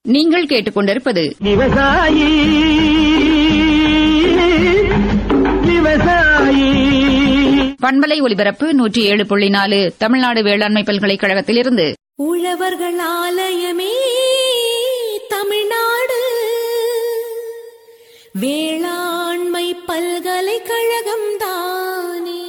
நீங்கள் கேட்டுக்கொண்டிருப்பது விவசாயி விவசாயி பண்பலை ஒலிபரப்பு நூற்றி ஏழு புள்ளி நாலு தமிழ்நாடு வேளாண்மை பல்கலைக்கழகத்திலிருந்து உழவர்கள் ஆலயமே தமிழ்நாடு வேளாண்மை பல்கலைக்கழகம் தானே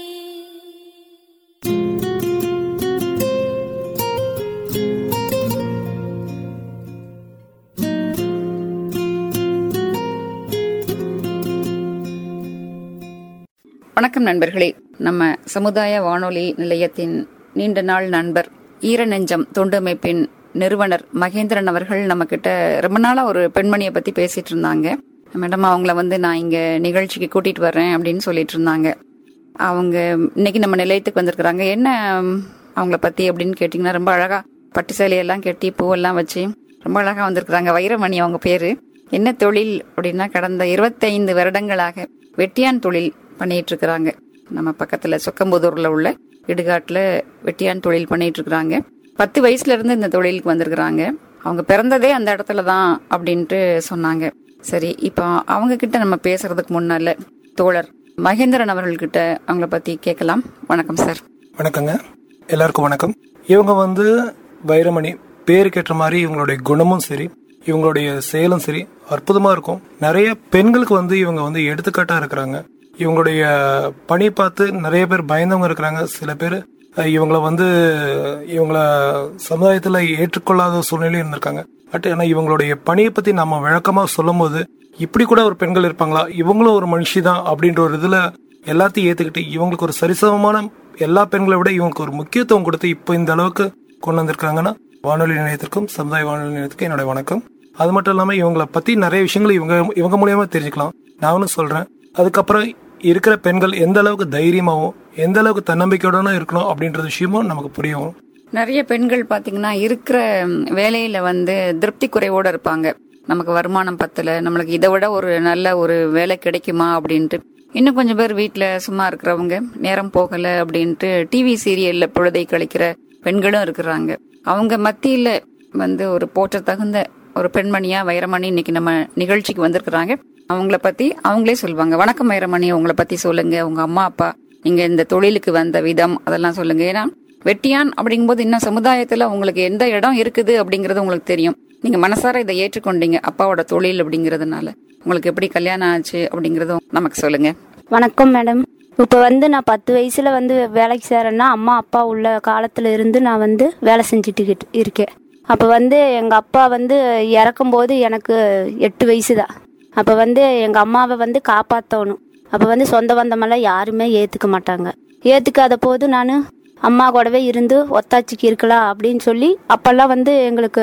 வணக்கம் நண்பர்களே நம்ம சமுதாய வானொலி நிலையத்தின் நீண்ட நாள் நண்பர் ஈரநெஞ்சம் தொண்டமைப்பின் நிறுவனர் மகேந்திரன் அவர்கள் நம்ம கிட்ட ரொம்ப நாளா ஒரு பெண்மணியை பத்தி பேசிட்டு இருந்தாங்க மேடம் அவங்கள வந்து நான் இங்க நிகழ்ச்சிக்கு கூட்டிட்டு வர்றேன் அப்படின்னு சொல்லிட்டு இருந்தாங்க அவங்க இன்னைக்கு நம்ம நிலையத்துக்கு வந்திருக்கிறாங்க என்ன ம், அவங்கள பத்தி அப்படின்னு கேட்டிங்கன்னா ரொம்ப அழகா பட்டு சேலையெல்லாம் கட்டி பூவெல்லாம் வச்சு ரொம்ப அழகா வந்திருக்கிறாங்க வைரமணி அவங்க பேரு என்ன தொழில் அப்படின்னா கடந்த இருபத்தைந்து வருடங்களாக வெட்டியான் தொழில் பண்ணிட்டு இருக்கிறாங்க நம்ம பக்கத்துல சொக்கம்புதூர்ல உள்ள இடுகாட்டுல வெட்டியான் தொழில் பண்ணிட்டு இருக்கிறாங்க பத்து வயசுல இருந்து இந்த தொழிலுக்கு வந்திருக்கிறாங்க அவங்க பிறந்ததே அந்த இடத்துல தான் அப்படின்ட்டு சொன்னாங்க சரி இப்போ அவங்க கிட்ட நம்ம பேசுறதுக்கு முன்னால தோழர் மகேந்திரன் அவர்கள்கிட்ட அவங்கள பத்தி கேட்கலாம் வணக்கம் சார் வணக்கங்க எல்லாருக்கும் வணக்கம் இவங்க வந்து வைரமணி பேருக்கேற்ற மாதிரி இவங்களுடைய குணமும் சரி இவங்களுடைய செயலும் சரி அற்புதமா இருக்கும் நிறைய பெண்களுக்கு வந்து இவங்க வந்து எடுத்துக்காட்டா இருக்கிறாங்க இவங்களுடைய பணி பார்த்து நிறைய பேர் பயந்தவங்க இருக்கிறாங்க சில பேர் அஹ், இவங்கள வந்து இவங்கள சமுதாயத்துல ஏற்றுக்கொள்ளாத சூழ்நிலையும் இருந்திருக்காங்க பட் ஆனா இவங்களுடைய பணியை பத்தி நம்ம விளக்கமா சொல்லும்போது இப்படி கூட ஒரு பெண்கள் இருப்பாங்களா இவங்களும் ஒரு மனுஷி தான் அப்படின்ற ஒரு இதுல எல்லாத்தையும் ஏத்துக்கிட்டு இவங்களுக்கு ஒரு சரிசமமான எல்லா பெண்களை விட இவங்களுக்கு ஒரு முக்கியத்துவம் கொடுத்து இப்போ இந்த அளவுக்கு கொண்டு வந்திருக்காங்கன்னா வானொலி நிலையத்திற்கும் சமுதாய வானொலி நிலையத்துக்கும் என்னோட வணக்கம் அது மட்டும் இல்லாம இவங்கள பத்தி நிறைய விஷயங்கள் இவங்க இவங்க மூலியமா தெரிஞ்சுக்கலாம் நானும் சொல்றேன் அதுக்கப்புறம் இருக்கிற பெண்கள் எந்த அளவுக்கு தைரியமாவும் எந்த அளவுக்கு தன்னம்பிக்கையோட இருக்கணும் அப்படின்ற விஷயமும் நமக்கு புரியும் நிறைய பெண்கள் பாத்தீங்கன்னா இருக்கிற ம், வேலையில வந்து திருப்தி குறைவோட இருப்பாங்க நமக்கு வருமானம் பத்தல நம்மளுக்கு இதை விட ஒரு நல்ல ஒரு வேலை கிடைக்குமா அப்படின்ட்டு இன்னும் கொஞ்சம் பேர் வீட்ல சும்மா இருக்கிறவங்க நேரம் போகல அப்படின்ட்டு டிவி சீரியல்ல பொழுதை கழிக்கிற பெண்களும் இருக்கிறாங்க அவங்க மத்தியில வந்து ஒரு போற்ற தகுந்த ஒரு பெண்மணியா வைரமணி இன்னைக்கு நம்ம நிகழ்ச்சிக்கு வந்திருக்கிறாங்க அவங்கள பத்தி அவங்களே சொல்லுவாங்க வணக்கம் வைரமணி உங்களை பத்தி சொல்லுங்க உங்க அம்மா அப்பா நீங்க இந்த தொழிலுக்கு வந்த விதம் அதெல்லாம் சொல்லுங்க ஏன்னா வெட்டியான் அப்படிங்கும்போது இன்னும் சமுதாயத்துல உங்களுக்கு எந்த இடம் இருக்குது அப்படிங்கறது உங்களுக்கு தெரியும் நீங்க மனசார இதை ஏற்றுக்கொண்டீங்க அப்பாவோட தொழில் அப்படிங்கறதுனால உங்களுக்கு எப்படி கல்யாணம் ஆச்சு அப்படிங்கறதும் நமக்கு சொல்லுங்க வணக்கம் மேடம் இப்போ வந்து நான் பத்து வயசுல வந்து வேலைக்கு சேரேன்னா அம்மா அப்பா உள்ள காலத்துல இருந்து நான் வந்து வேலை செஞ்சுட்டு கிட்டு- இருக்கேன் அப்போ வந்து எங்க அப்பா வந்து இறக்கும்போது எனக்கு எட்டு வயசு தான் அப்போ வந்து எங்க அம்மாவை வந்து காப்பாற்றணும் அப்போ வந்து சொந்த பந்தமெல்லாம் யாருமே ஏத்துக்க மாட்டாங்க ஏத்துக்காத போது நான் அம்மா கூடவே இருந்து ஒத்தாச்சிக்கு இருக்கலாம் அப்படின்னு சொல்லி அப்பெல்லாம் வந்து எங்களுக்கு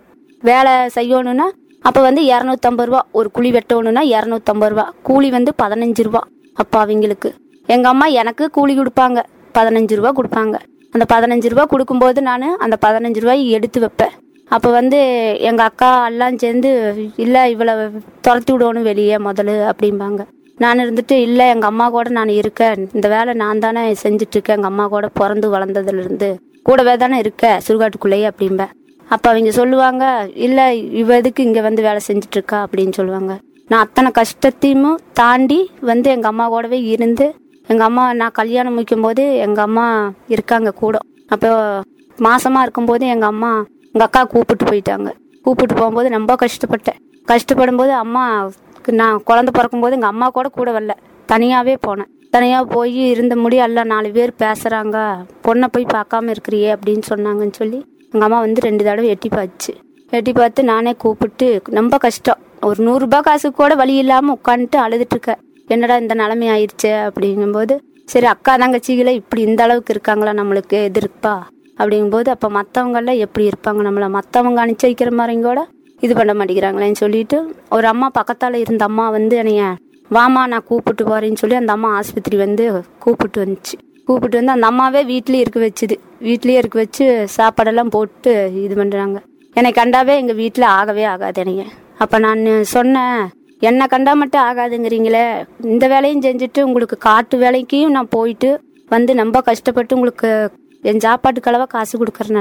வேலை செய்யணும்னா அப்போ வந்து இரநூத்தம்பது ரூபா ஒரு குழி வெட்டணும்னா இரநூத்தம்பது ரூபா கூலி வந்து பதினஞ்சு ரூபா அப்போ அவங்களுக்கு எங்க அம்மா எனக்கு கூலி கொடுப்பாங்க பதினஞ்சு ரூபா கொடுப்பாங்க அந்த பதினஞ்சு ரூபா கொடுக்கும்போது நான் அந்த பதினஞ்சு ரூபாய் எடுத்து வைப்பேன் அப்போ வந்து எங்கள் அக்கா எல்லாம் சேர்ந்து இல்லை இவளை துரத்தி விடணும் வெளியே முதல்ல அப்படிம்பாங்க நான் இருந்துட்டு இல்லை எங்கள் அம்மா கூட நான் இருக்கேன் இந்த வேலை நான் தானே செஞ்சுட்டு இருக்கேன் எங்கள் அம்மா கூட பிறந்து வளர்ந்ததுலேருந்து கூடவே தானே இருக்க சுடுகாட்டுக்குள்ளேயே அப்படிம்பேன் அப்போ அவங்க சொல்லுவாங்க இல்லை இவ எதுக்கு இங்கே வந்து வேலை செஞ்சுட்டு இருக்கா அப்படின்னு சொல்லுவாங்க நான் அத்தனை கஷ்டத்தையும் தாண்டி வந்து எங்கள் அம்மா கூடவே இருந்து எங்கள் அம்மா நான் கல்யாணம் முடிக்கும் போது எங்கள் அம்மா இருக்காங்க கூட அப்போ மாசமாக இருக்கும்போது எங்கள் அம்மா எங்கள் அக்கா கூப்பிட்டு போயிட்டாங்க கூப்பிட்டு போகும்போது ரொம்ப கஷ்டப்பட்டேன் கஷ்டப்படும் போது அம்மா நான் குழந்தை பிறக்கும்போது எங்கள் அம்மா கூட கூட வரல தனியாகவே போனேன் தனியாக போய் இருந்த முடியும் அல்ல நாலு பேர் பேசுகிறாங்க பொண்ணை போய் பார்க்காம இருக்கிறியே அப்படின்னு சொன்னாங்கன்னு சொல்லி எங்கள் அம்மா வந்து ரெண்டு தடவை எட்டி பார்த்துச்சு எட்டி பார்த்து நானே கூப்பிட்டு ரொம்ப கஷ்டம் ஒரு நூறுரூபா காசு கூட வழி இல்லாமல் உட்காந்துட்டு அழுதுட்டு இருக்கேன் என்னடா இந்த நிலைமை ஆயிடுச்சே அப்படிங்கும்போது சரி அக்கா தங்கச்சிகளை இப்படி இந்த அளவுக்கு இருக்காங்களா நம்மளுக்கு எது இருப்பா அப்படிங்கும்போது அப்போ மற்றவங்கெல்லாம் எப்படி இருப்பாங்க நம்மளை மற்றவங்க அனுப்பிச்சு வைக்கிற மாதிரியும் கூட இது பண்ண மாட்டேங்கிறாங்களேன்னு சொல்லிட்டு ஒரு அம்மா பக்கத்தால் இருந்த அம்மா வந்து என்னைய வாமா நான் கூப்பிட்டு போறேன்னு சொல்லி அந்த அம்மா ஆஸ்பத்திரி வந்து கூப்பிட்டு வந்துச்சு கூப்பிட்டு வந்து அந்த அம்மாவே வீட்லயே இருக்க வச்சுது வீட்லயே இருக்க வச்சு சாப்பாடெல்லாம் போட்டு இது பண்ணுறாங்க என்னை கண்டாவே எங்கள் வீட்டில் ஆகவே ஆகாது என்னைய அப்போ நான் சொன்னேன் என்னை கண்டா மட்டும் ஆகாதுங்கிறீங்களே இந்த வேலையும் செஞ்சுட்டு உங்களுக்கு காட்டு வேலைக்கும் நான் போயிட்டு வந்து ரொம்ப கஷ்டப்பட்டு உங்களுக்கு என் சாப்பாட்டுக்கு அளவா காசு கொடுக்கறனால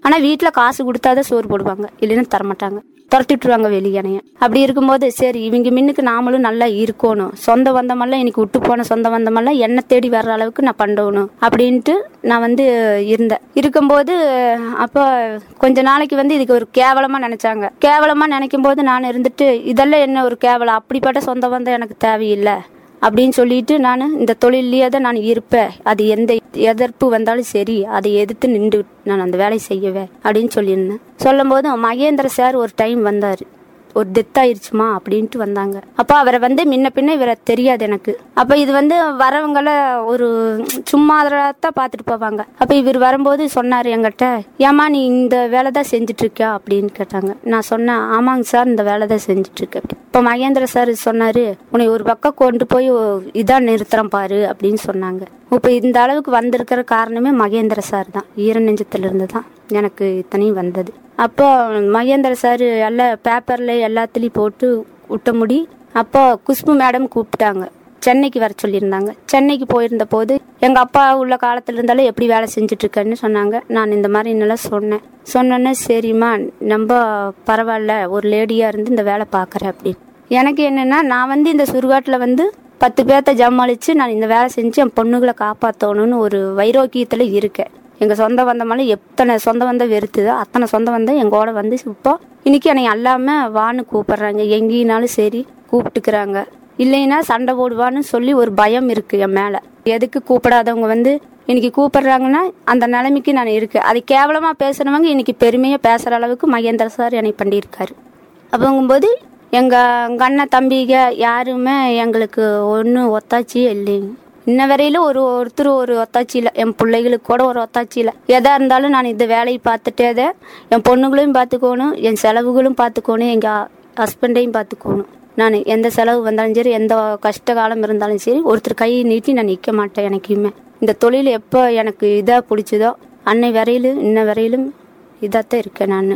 ஆனா வீட்டுல காசு கொடுத்தாதான் சோறு போடுவாங்க இல்லைன்னா தரமாட்டாங்க துரத்தி விட்டுருவாங்க வெளியனைய அப்படி இருக்கும்போது சரி இவங்க மின்னுக்கு நாமளும் நல்லா இருக்கணும் சொந்த பந்தமெல்லாம் இன்னைக்கு விட்டு போன சொந்த பந்தமெல்லாம் என்ன தேடி வர்ற அளவுக்கு நான் பண்ணணும் அப்படின்ட்டு நான் வந்து இருந்தேன் இருக்கும்போது அப்போ கொஞ்ச நாளைக்கு வந்து இதுக்கு ஒரு கேவலமா நினைச்சாங்க கேவலமா நினைக்கும் போது நான் இருந்துட்டு இதெல்லாம் என்ன ஒரு கேவலம் அப்படிப்பட்ட சொந்த பந்தம் எனக்கு தேவையில்லை அப்படின்னு சொல்லிட்டு நான் இந்த தொழிலையே தான் நான் இருப்பேன் அது எந்த எதிர்ப்பு வந்தாலும் சரி அதை எதிர்த்து நின்று நான் அந்த வேலையை செய்யவே அப்படின்னு சொல்லியிருந்தேன் சொல்லும் போது மகேந்திர சார் ஒரு டைம் வந்தார் ஒரு டெத் ஆயிருச்சுமா அப்படின்ட்டு வந்தாங்க அப்போ அவரை வந்து முன்ன பின்ன இவரை தெரியாது எனக்கு அப்போ இது வந்து வரவங்கள ஒரு சும்மா தான் பார்த்துட்டு போவாங்க அப்போ இவர் வரும்போது சொன்னார் என்கிட்ட ஏமா நீ இந்த வேலை தான் செஞ்சுட்டு இருக்கியா அப்படின்னு கேட்டாங்க நான் சொன்னேன் ஆமாங்க சார் இந்த வேலை தான் செஞ்சுட்டு இருக்கேன் இப்போ மகேந்திர சார் சொன்னாரு உன்னை ஒரு பக்கம் கொண்டு போய் இதான் நிறுத்துறேன் பாரு அப்படின்னு சொன்னாங்க இப்போ இந்த அளவுக்கு வந்திருக்கிற காரணமே மகேந்திர சார் தான் ஈரநெஞ்சத்திலிருந்து தான் எனக்கு இத்தனையும் வந்தது அப்போ மகேந்திர சார் எல்லா பேப்பரில் எல்லாத்துலேயும் போட்டு விட்ட முடி அப்போ குஷ்பு மேடம் கூப்பிட்டாங்க சென்னைக்கு வர சொல்லியிருந்தாங்க சென்னைக்கு போயிருந்த போது எங்கள் அப்பா உள்ள காலத்துல இருந்தாலும் எப்படி வேலை செஞ்சுட்டு இருக்கேன்னு சொன்னாங்க நான் இந்த மாதிரி என்னெல்லாம் சொன்னேன் சொன்னோன்னே சரிம்மா நம்ம பரவாயில்ல ஒரு லேடியாக இருந்து இந்த வேலை பார்க்குறேன் அப்படின்னு எனக்கு என்னென்னா நான் வந்து இந்த சுடுகாட்டில் வந்து பத்து பேர்த்த ஜமாளிச்சு நான் இந்த வேலை செஞ்சு என் பொண்ணுகளை காப்பாற்றணும்னு ஒரு வைரோக்கியத்தில் இருக்கேன் எங்கள் சொந்த பந்தமெல்லாம் எத்தனை சொந்த பந்தம் வெறுத்துதோ அத்தனை சொந்த பந்தம் எங்கூட வந்து இப்போ இன்னைக்கு என்னை எல்லாமே வான்னு கூப்பிடுறாங்க எங்கேனாலும் சரி கூப்பிட்டுக்கிறாங்க இல்லைன்னா சண்டை போடுவான்னு சொல்லி ஒரு பயம் இருக்கு என் மேலே எதுக்கு கூப்பிடாதவங்க வந்து இன்னைக்கு கூப்பிடுறாங்கன்னா அந்த நிலைமைக்கு நான் இருக்கேன் அது கேவலமாக பேசுனவங்க இன்னைக்கு பெருமையாக பேசுகிற அளவுக்கு மகேந்திர சார் என்னை பண்ணியிருக்காரு அப்போங்கும்போது எங்கள் அண்ணன் தம்பிக யாருமே எங்களுக்கு ஒன்றும் ஒத்தாச்சியே இல்லைங்க இன்ன வரையில ஒரு ஒருத்தர் ஒரு ஒத்தாச்சி இல்லை என் பிள்ளைகளுக்கு கூட ஒரு ஒத்தாச்சி இல்லை எதா இருந்தாலும் நான் இந்த வேலையை பார்த்துட்டே தான் என் பொண்ணுகளையும் பார்த்துக்கணும் என் செலவுகளும் பார்த்துக்கணும் எங்கள் ஹஸ்பண்டையும் பார்த்துக்கணும் நான் எந்த செலவு வந்தாலும் சரி எந்த கஷ்ட காலம் இருந்தாலும் சரி ஒருத்தர் கை நீட்டி நான் நிற்க மாட்டேன் எனக்குமே இந்த தொழில் எப்போ எனக்கு இதாக பிடிச்சதோ அன்னை வரையிலும் இன்ன வரையிலும் இதாகத்தான் இருக்கேன் நான்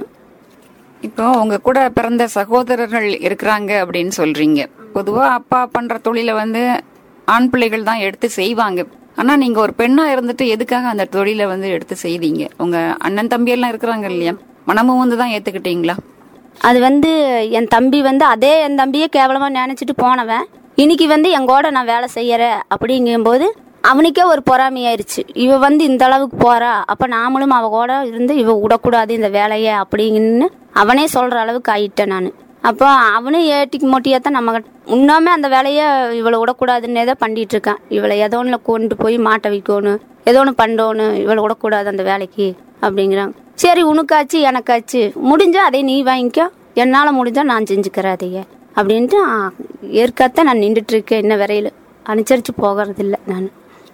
இப்போ உங்க கூட பிறந்த சகோதரர்கள் இருக்கிறாங்க அப்படின்னு சொல்றீங்க பொதுவா அப்பா பண்ற தொழிலை வந்து ஆண் பிள்ளைகள் தான் எடுத்து செய்வாங்க ஆனா நீங்க ஒரு பெண்ணா இருந்துட்டு எதுக்காக அந்த தொழிலை வந்து எடுத்து செய்தீங்க உங்க அண்ணன் தம்பி எல்லாம் இருக்கிறாங்க இல்லையா மனமும் வந்து தான் ஏத்துக்கிட்டீங்களா அது வந்து என் தம்பி வந்து அதே என் தம்பியே கேவலமாக நினச்சிட்டு போனவன் இன்னைக்கு வந்து எங்கூட நான் வேலை செய்யறேன் அப்படிங்கும்போது அவனுக்கே ஒரு பொறாமையாயிருச்சு இவ வந்து இந்த அளவுக்கு போறா அப்ப நாமளும் அவ கூட இருந்து இவ விடக்கூடாது இந்த வேலையை அப்படிங்கன்னு அவனே சொல்ற அளவுக்கு ஆயிட்டேன் நான் அப்போ அவனும் ஏட்டிக்கு மொட்டியாக தான் நம்ம இன்னுமே அந்த வேலையை இவளை விடக்கூடாதுன்னே தான் பண்ணிட்டு இருக்கான் இவளை ஏதோ ஒன்று கொண்டு போய் மாட்ட வைக்கணும் ஏதோ ஒன்று பண்ணணும் இவளை விடக்கூடாது அந்த வேலைக்கு அப்படிங்கிறாங்க சரி உனக்காச்சு எனக்காச்சு முடிஞ்சா அதை நீ வாங்கிக்கோ என்னால் முடிஞ்சா நான் செஞ்சுக்கிறேன் அதையே அப்படின்ட்டு ஆ, ஏற்காத்தான் நான் நின்றுட்டு இருக்கேன் இன்ன வரையில அனுசரித்து போகிறதில்ல நான்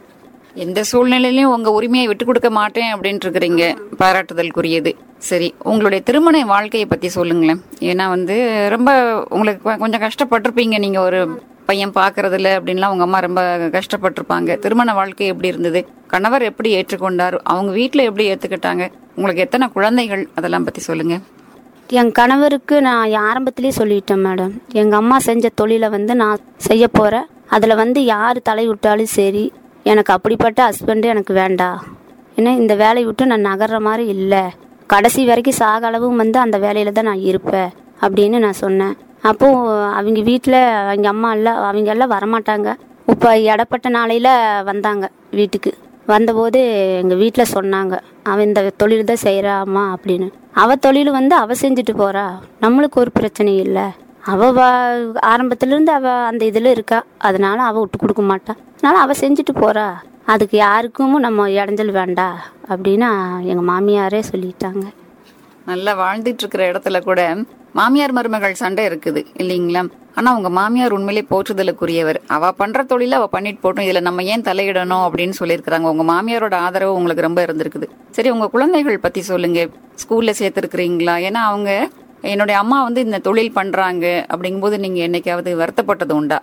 எந்த சூழ்நிலையிலும் உங்க உரிமையை விட்டு கொடுக்க மாட்டேன் அப்படின்ட்டு இருக்கிறீங்க பாராட்டுதலுக்குரியது சரி உங்களுடைய திருமண வாழ்க்கையை பத்தி சொல்லுங்களேன் ஏன்னா வந்து ரொம்ப உங்களுக்கு கொ- கொஞ்சம் கஷ்டப்பட்டிருப்பீங்க நீங்க ஒரு பையன் பாக்குறதுல அப்படின்லாம் உங்க அம்மா ரொம்ப கஷ்டப்பட்டிருப்பாங்க திருமண வாழ்க்கை எப்படி இருந்தது கணவர் எப்படி ஏற்றுக்கொண்டார் அவங்க வீட்டுல எப்படி ஏத்துக்கிட்டாங்க உங்களுக்கு எத்தனை குழந்தைகள் அதெல்லாம் பத்தி சொல்லுங்க என் கணவருக்கு நான் ஆரம்பத்திலேயே சொல்லிட்டேன் மேடம் எங்கள் அம்மா செஞ்ச தொழிலை வந்து நான் செய்ய போகிறேன் அதில் வந்து யார் தலை விட்டாலும் சரி எனக்கு அப்படிப்பட்ட ஹஸ்பண்டு எனக்கு வேண்டாம் ஏன்னா இந்த வேலையை விட்டு நான் நகர்ற மாதிரி இல்லை கடைசி வரைக்கும் சாக அளவும் வந்து அந்த வேலையில தான் நான் இருப்பேன் அப்படின்னு நான் சொன்னேன் அப்போ அவங்க வீட்டில் அவங்க அம்மா எல்லாம் அவங்க எல்லாம் வரமாட்டாங்க இப்போ இடப்பட்ட நாளையில் வந்தாங்க வீட்டுக்கு வந்தபோது எங்கள் வீட்டில் சொன்னாங்க அவன் இந்த தொழில் தான் செய்கிறாம்மா அப்படின்னு அவ தொழில் வந்து அவ செஞ்சுட்டு போறா நம்மளுக்கு ஒரு பிரச்சனையும் இல்லை அவ வா ஆரம்பத்திலேருந்து அவ அந்த இதில் இருக்கா அதனால அவ விட்டு கொடுக்க மாட்டா அதனால அவ செஞ்சுட்டு போறா அதுக்கு யாருக்கும் நம்ம இடைஞ்சல் வேண்டாம் அப்படின்னு எங்கள் மாமியாரே சொல்லிட்டாங்க நல்லா வாழ்ந்துட்டு இருக்கிற இடத்துல கூட மாமியார் மருமகள் சண்டை இருக்குது இல்லைங்களா ஆனா உங்க மாமியார் உண்மையிலே போற்றுதலுக்குரியவர் அவ பண்ற தொழில அவ பண்ணிட்டு போட்டும் இதுல நம்ம ஏன் தலையிடணும் அப்படின்னு சொல்லியிருக்கிறாங்க உங்க மாமியாரோட ஆதரவு உங்களுக்கு ரொம்ப இருந்திருக்குது சரி உங்க குழந்தைகள் பத்தி சொல்லுங்க ஸ்கூல்ல சேர்த்திருக்கிறீங்களா ஏன்னா அவங்க என்னுடைய அம்மா வந்து இந்த தொழில் பண்றாங்க அப்படிங்கும்போது நீங்க என்னைக்காவது வருத்தப்பட்டது உண்டா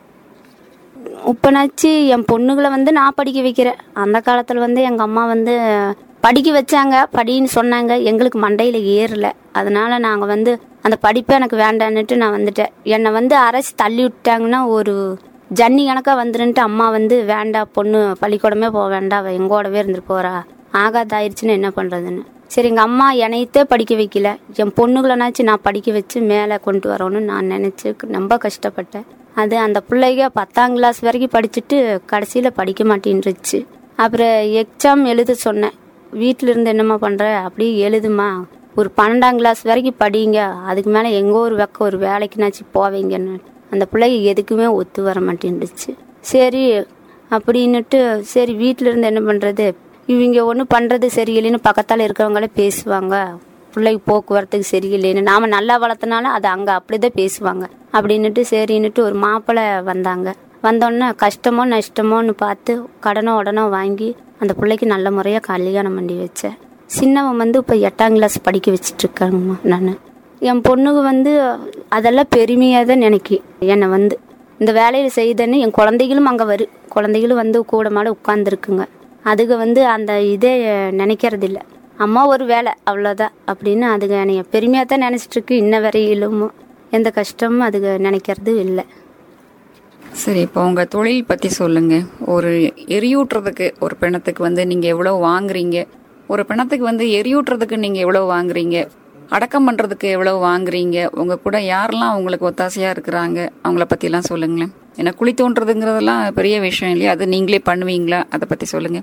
இப்போனாச்சு என் பொண்ணுகளை வந்து நான் படிக்க வைக்கிறேன் அந்த காலத்தில் வந்து எங்கள் அம்மா வந்து படிக்க வச்சாங்க படின்னு சொன்னாங்க எங்களுக்கு மண்டையில் ஏறல அதனால நாங்கள் வந்து அந்த படிப்பை எனக்கு வேண்டான்னுட்டு நான் வந்துட்டேன் என்னை வந்து அரசு தள்ளி விட்டாங்கன்னா ஒரு ஜன்னி கணக்காக வந்துருன்ட்டு அம்மா வந்து வேண்டாம் பொண்ணு பள்ளிக்கூடமே போக வேண்டாம் அவ எங்கூடவே இருந்துட்டு போறா ஆகாத ஆயிடுச்சுன்னு என்ன பண்ணுறதுன்னு சரி எங்கள் அம்மா என்னையத்தே படிக்க வைக்கல என் பொண்ணுங்களனாச்சும் நான் படிக்க வச்சு மேலே கொண்டு வரணும்னு நான் நினச்சி ரொம்ப கஷ்டப்பட்டேன் அது அந்த பிள்ளைங்க பத்தாம் கிளாஸ் வரைக்கும் படிச்சுட்டு கடைசியில் படிக்க மாட்டேன்ருச்சு அப்புறம் எக்ஸாம் எழுத சொன்னேன் வீட்டில் இருந்து என்னம்மா பண்ணுற அப்படியே எழுதுமா ஒரு பன்னெண்டாம் கிளாஸ் வரைக்கும் படிங்க அதுக்கு மேலே எங்கோ ஒரு வெக்க ஒரு வேலைக்குனாச்சும் போவீங்கன்னு அந்த பிள்ளைங்க எதுக்குமே ஒத்து வர மாட்டேன்டுச்சு சரி அப்படின்னுட்டு சரி வீட்டில் இருந்து என்ன பண்ணுறது இவங்க ஒன்றும் பண்ணுறது சரியில்லைன்னு பக்கத்தால் இருக்கிறவங்களே பேசுவாங்க பிள்ளைக்கு போக்குவரத்துக்கு சரியில்லைன்னு நாம் நல்லா வளர்த்தனால அது அங்கே அப்படிதான் பேசுவாங்க அப்படின்னுட்டு சரின்னுட்டு ஒரு மாப்பிள்ளை வந்தாங்க வந்தோடனே கஷ்டமோ நஷ்டமோன்னு பார்த்து கடனோ உடனோ வாங்கி அந்த பிள்ளைக்கு நல்ல முறையாக கல்யாணம் பண்ணி வச்சேன் சின்னவன் வந்து இப்போ எட்டாம் கிளாஸ் படிக்க வச்சிட்டு இருக்காங்கம்மா நான் என் பொண்ணுக்கு வந்து அதெல்லாம் பெருமையாக தான் நினைக்கி என்னை வந்து இந்த வேலையை செய்தேன்னு என் குழந்தைகளும் அங்கே வரும் குழந்தைகளும் வந்து கூட மாட உட்காந்துருக்குங்க அதுக வந்து அந்த இதே நினைக்கிறது இல்ல அம்மா ஒரு வேலை அவ்வளோதான் அப்படின்னு அதுக என்னைய பெருமையாக தான் நினச்சிட்டு இருக்கு இன்ன வரையிலும் எந்த கஷ்டமும் அதுக நினைக்கிறது இல்லை சரி இப்போ உங்க தொழில் பத்தி சொல்லுங்க ஒரு எரியூட்டுறதுக்கு ஒரு பிணத்துக்கு வந்து நீங்க எவ்வளவு வாங்குறீங்க ஒரு பிணத்துக்கு வந்து எரியூட்டுறதுக்கு நீங்க எவ்வளவு வாங்குறீங்க அடக்கம் பண்றதுக்கு எவ்வளவு வாங்குறீங்க உங்க கூட யாரெல்லாம் உங்களுக்கு ஒத்தாசையா இருக்கிறாங்க அவங்கள பத்தி எல்லாம் சொல்லுங்களேன் ஏன்னா குழி தோன்றதுங்கிறதெல்லாம் பெரிய விஷயம் இல்லையா அது நீங்களே பண்ணுவீங்களா அதை பத்தி சொல்லுங்க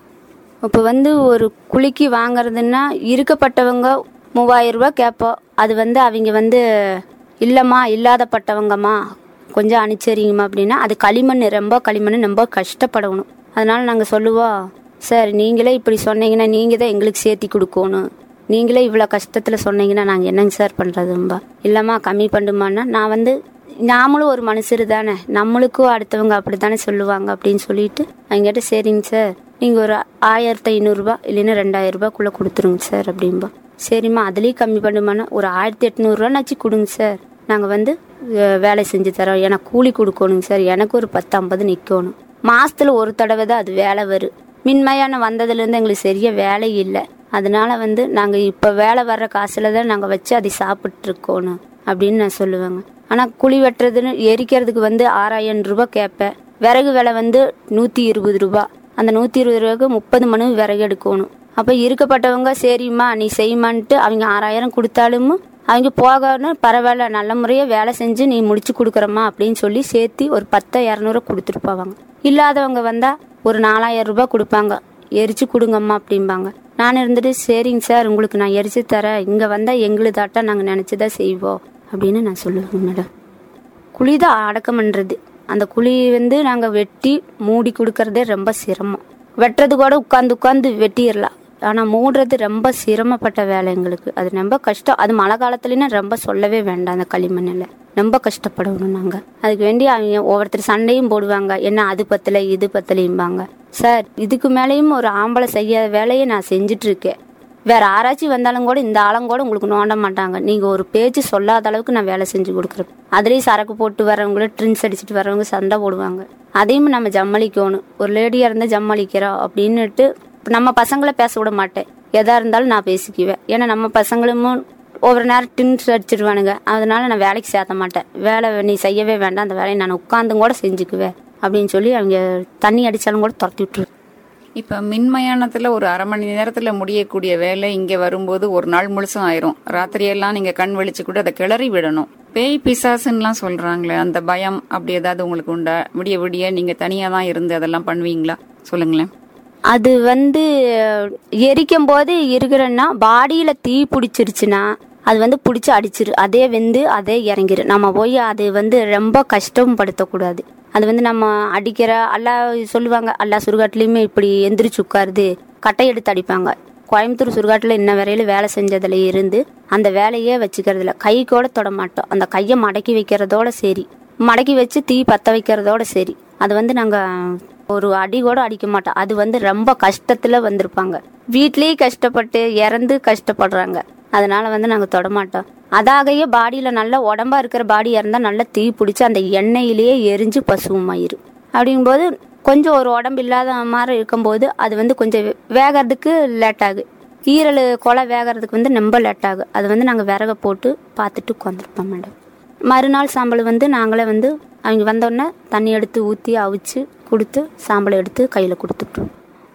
இப்போ வந்து ஒரு குளிக்கு வாங்குறதுன்னா இருக்கப்பட்டவங்க மூவாயிரம் ரூபாய் கேட்போம் அது வந்து அவங்க வந்து இல்லைம்மா இல்லாதப்பட்டவங்கம்மா கொஞ்சம் அனுச்சரிங்கம்மா அப்படின்னா அது களிமண் ரொம்ப களிமண் ரொம்ப கஷ்டப்படணும் அதனால நாங்கள் சொல்லுவோம் சார் நீங்களே இப்படி சொன்னீங்கன்னா நீங்கள் தான் எங்களுக்கு சேர்த்தி கொடுக்கணும் நீங்களே இவ்வளோ கஷ்டத்தில் சொன்னீங்கன்னா நாங்கள் என்னங்க சார் பண்ணுறதும்பா இல்லைம்மா கம்மி பண்ணுமான்னா நான் வந்து நாமளும் ஒரு மனுஷர் தானே நம்மளுக்கும் அடுத்தவங்க அப்படி தானே சொல்லுவாங்க அப்படின்னு சொல்லிட்டு அவங்ககிட்ட சரிங்க சார் நீங்கள் ஒரு ஆயிரத்தி ஐநூறுரூபா இல்லைன்னா ரெண்டாயிரம் ரூபாய்க்குள்ளே கொடுத்துருங்க சார் அப்படின்பா சரிம்மா அதுலேயும் கம்மி பண்ணுமானா ஒரு ஆயிரத்தி எட்நூறுரூவானாச்சும் கொடுங்க சார் நாங்கள் வந்து அஹ், வேலை செஞ்சு தரோம் எனக்கு கூலி கொடுக்கணுங்க சார் எனக்கு ஒரு பத்து ஐம்பது நிற்கணும் மாசத்துல ஒரு தடவை தான் அது வேலை வரும் மின்மயான வந்ததுலேருந்து எங்களுக்கு சரியா வேலை இல்லை அதனால வந்து நாங்கள் இப்போ வேலை வர்ற காசுல தான் நாங்கள் வச்சு அதை சாப்பிட்டு இருக்கோணும் அப்படின்னு நான் சொல்லுவேங்க ஆனால் குழி வெட்டுறதுன்னு எரிக்கிறதுக்கு வந்து ஆறாயிரம் ரூபாய் கேட்பேன் விறகு விலை வந்து நூற்றி இருபது ரூபா அந்த நூற்றி இருபது ரூபாய்க்கு முப்பது மணி விறகு எடுக்கணும் அப்போ இருக்கப்பட்டவங்க சரிம்மா நீ செய்யுமான்ட்டு அவங்க ஆறாயிரம் கொடுத்தாலும் அவங்க போகணும் பரவாயில்ல நல்ல முறையாக வேலை செஞ்சு நீ முடிச்சு கொடுக்குறம்மா அப்படின்னு சொல்லி சேர்த்து ஒரு பத்து இரநூறு கொடுத்துட்டு போவாங்க இல்லாதவங்க வந்தால் ஒரு நாலாயிரம் ரூபாய் கொடுப்பாங்க எரிச்சு கொடுங்கம்மா அப்படிம்பாங்க நான் இருந்துட்டு சரிங்க சார் உங்களுக்கு நான் எரிச்சு தரேன் இங்கே வந்தால் எங்களுதாட்டா நாங்கள் நினச்சி தான் செய்வோம் அப்படின்னு நான் சொல்லுவேங்க மேடம் குழி தான் அடக்கம் பண்ணுறது அந்த குழி வந்து நாங்கள் வெட்டி மூடி கொடுக்கறதே ரொம்ப சிரமம் வெட்டுறது கூட உட்காந்து உட்காந்து வெட்டிடலாம் ஆனால் மூடுறது ரொம்ப சிரமப்பட்ட வேலை எங்களுக்கு அது ரொம்ப கஷ்டம் அது மழை காலத்துலன்னா ரொம்ப சொல்லவே வேண்டாம் அந்த களிமண்ணில் ரொம்ப கஷ்டப்படணும் நாங்கள் அதுக்கு வேண்டி அவங்க ஒவ்வொருத்தர் சண்டையும் போடுவாங்க என்ன அது பத்தலை இது பத்தலையும்பாங்க சார் இதுக்கு மேலேயும் ஒரு ஆம்பளை செய்யாத வேலையை நான் செஞ்சுட்டு இருக்கேன் வேற ஆராய்ச்சி வந்தாலும் கூட இந்த ஆளும் கூட உங்களுக்கு நோண்ட மாட்டாங்க நீங்க ஒரு பேச்சு சொல்லாத அளவுக்கு நான் வேலை செஞ்சு கொடுக்குறேன் அதுலயும் சரக்கு போட்டு வரவங்கள ட்ரிங்க்ஸ் அடிச்சுட்டு வரவங்க சண்டை போடுவாங்க அதையும் நம்ம ஜம்மளிக்கணும் ஒரு லேடியா இருந்தா ஜம்மளிக்கிறோம் அப்படின்னுட்டு நம்ம பசங்களை பேச விட மாட்டேன் எதா இருந்தாலும் நான் பேசிக்குவேன் ஏன்னா நம்ம பசங்களும் ஒவ்வொரு நேரம் டின்ஸ் அடிச்சிடுவானுங்க அதனால நான் வேலைக்கு சேர்த்த மாட்டேன் வேலை நீ செய்யவே வேண்டாம் அந்த வேலையை நான் உட்காந்தும் கூட செஞ்சுக்குவேன் அப்படின்னு சொல்லி அவங்க தண்ணி அடிச்சாலும் கூட துரத்தி விட்டுரு இப்ப மின்மயானத்துல ஒரு அரை மணி நேரத்துல முடியக்கூடிய வேலை இங்க வரும்போது ஒரு நாள் முழுசும் ஆயிரும் ராத்திரியெல்லாம் நீங்க கண் வெளிச்சு கூட அதை கிளறி விடணும் பேய் பிசாசுன்னுலாம் சொல்றாங்களே அந்த பயம் அப்படி ஏதாவது உங்களுக்கு உண்டா விடிய விடிய நீங்க தனியா தான் இருந்து அதெல்லாம் பண்ணுவீங்களா சொல்லுங்களேன் அது வந்து எரிக்கும் போது இருக்கிறன்னா பாடியில தீ பிடிச்சிருச்சுன்னா அது வந்து பிடிச்சி அடிச்சிரு அதே வெந்து அதே இறங்கிரு நம்ம போய் அது வந்து ரொம்ப கஷ்டம் படுத்தக்கூடாது அது வந்து நம்ம அடிக்கிற அல்லா சொல்லுவாங்க எல்லா சுடுகாட்டுலையுமே இப்படி எந்திரிச்சு உட்காருது கட்டை எடுத்து அடிப்பாங்க கோயம்புத்தூர் சுடுகாட்டில் இன்ன வரையில வேலை செஞ்சதுல இருந்து அந்த வேலையே வச்சுக்கிறதுல கை கூட தொட மாட்டோம் அந்த கையை மடக்கி வைக்கிறதோட சரி மடக்கி வச்சு தீ பத்த வைக்கிறதோட சரி அது வந்து நாங்க ஒரு அடி கூட அடிக்க மாட்டோம் அது வந்து ரொம்ப கஷ்டத்துல வந்திருப்பாங்க வீட்லயே கஷ்டப்பட்டு இறந்து கஷ்டப்படுறாங்க அதனால வந்து நாங்க தொட மாட்டோம் அதாகவே பாடியில நல்ல உடம்பா இருக்கிற பாடியா இருந்தா நல்லா தீ பிடிச்சி அந்த எண்ணெயிலேயே எரிஞ்சு பசுமாயிரும் அப்படிங்கும்போது கொஞ்சம் ஒரு உடம்பு இல்லாத மாதிரி இருக்கும்போது அது வந்து கொஞ்சம் வே- வேகறதுக்கு லேட் ஆகும் ஈரல் கொலை வேகறதுக்கு வந்து ரொம்ப லேட் ஆகும் அது வந்து நாங்கள் விறக போட்டு பார்த்துட்டு உட்காந்துருப்போம் மேடம் மறுநாள் சாம்பல் வந்து நாங்களே வந்து அவங்க வந்தோடனே தண்ணி எடுத்து ஊற்றி அவிச்சு கொடுத்து சாம்பலை எடுத்து கையில் கொடுத்துட்ருவோம்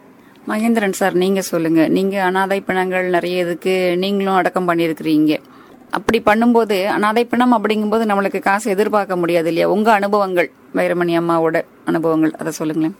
மகேந்திரன் சார் நீங்க சொல்லுங்க நீங்க அனாதை பிணங்கள் நிறைய இதுக்கு நீங்களும் அடக்கம் பண்ணியிருக்கிறீங்க அப்படி பண்ணும்போது அனாதை பிணம் அப்படிங்கும்போது நம்மளுக்கு காசு எதிர்பார்க்க முடியாது இல்லையா உங்க அனுபவங்கள் வைரமணி அம்மாவோட அனுபவங்கள் அதை சொல்லுங்களேன்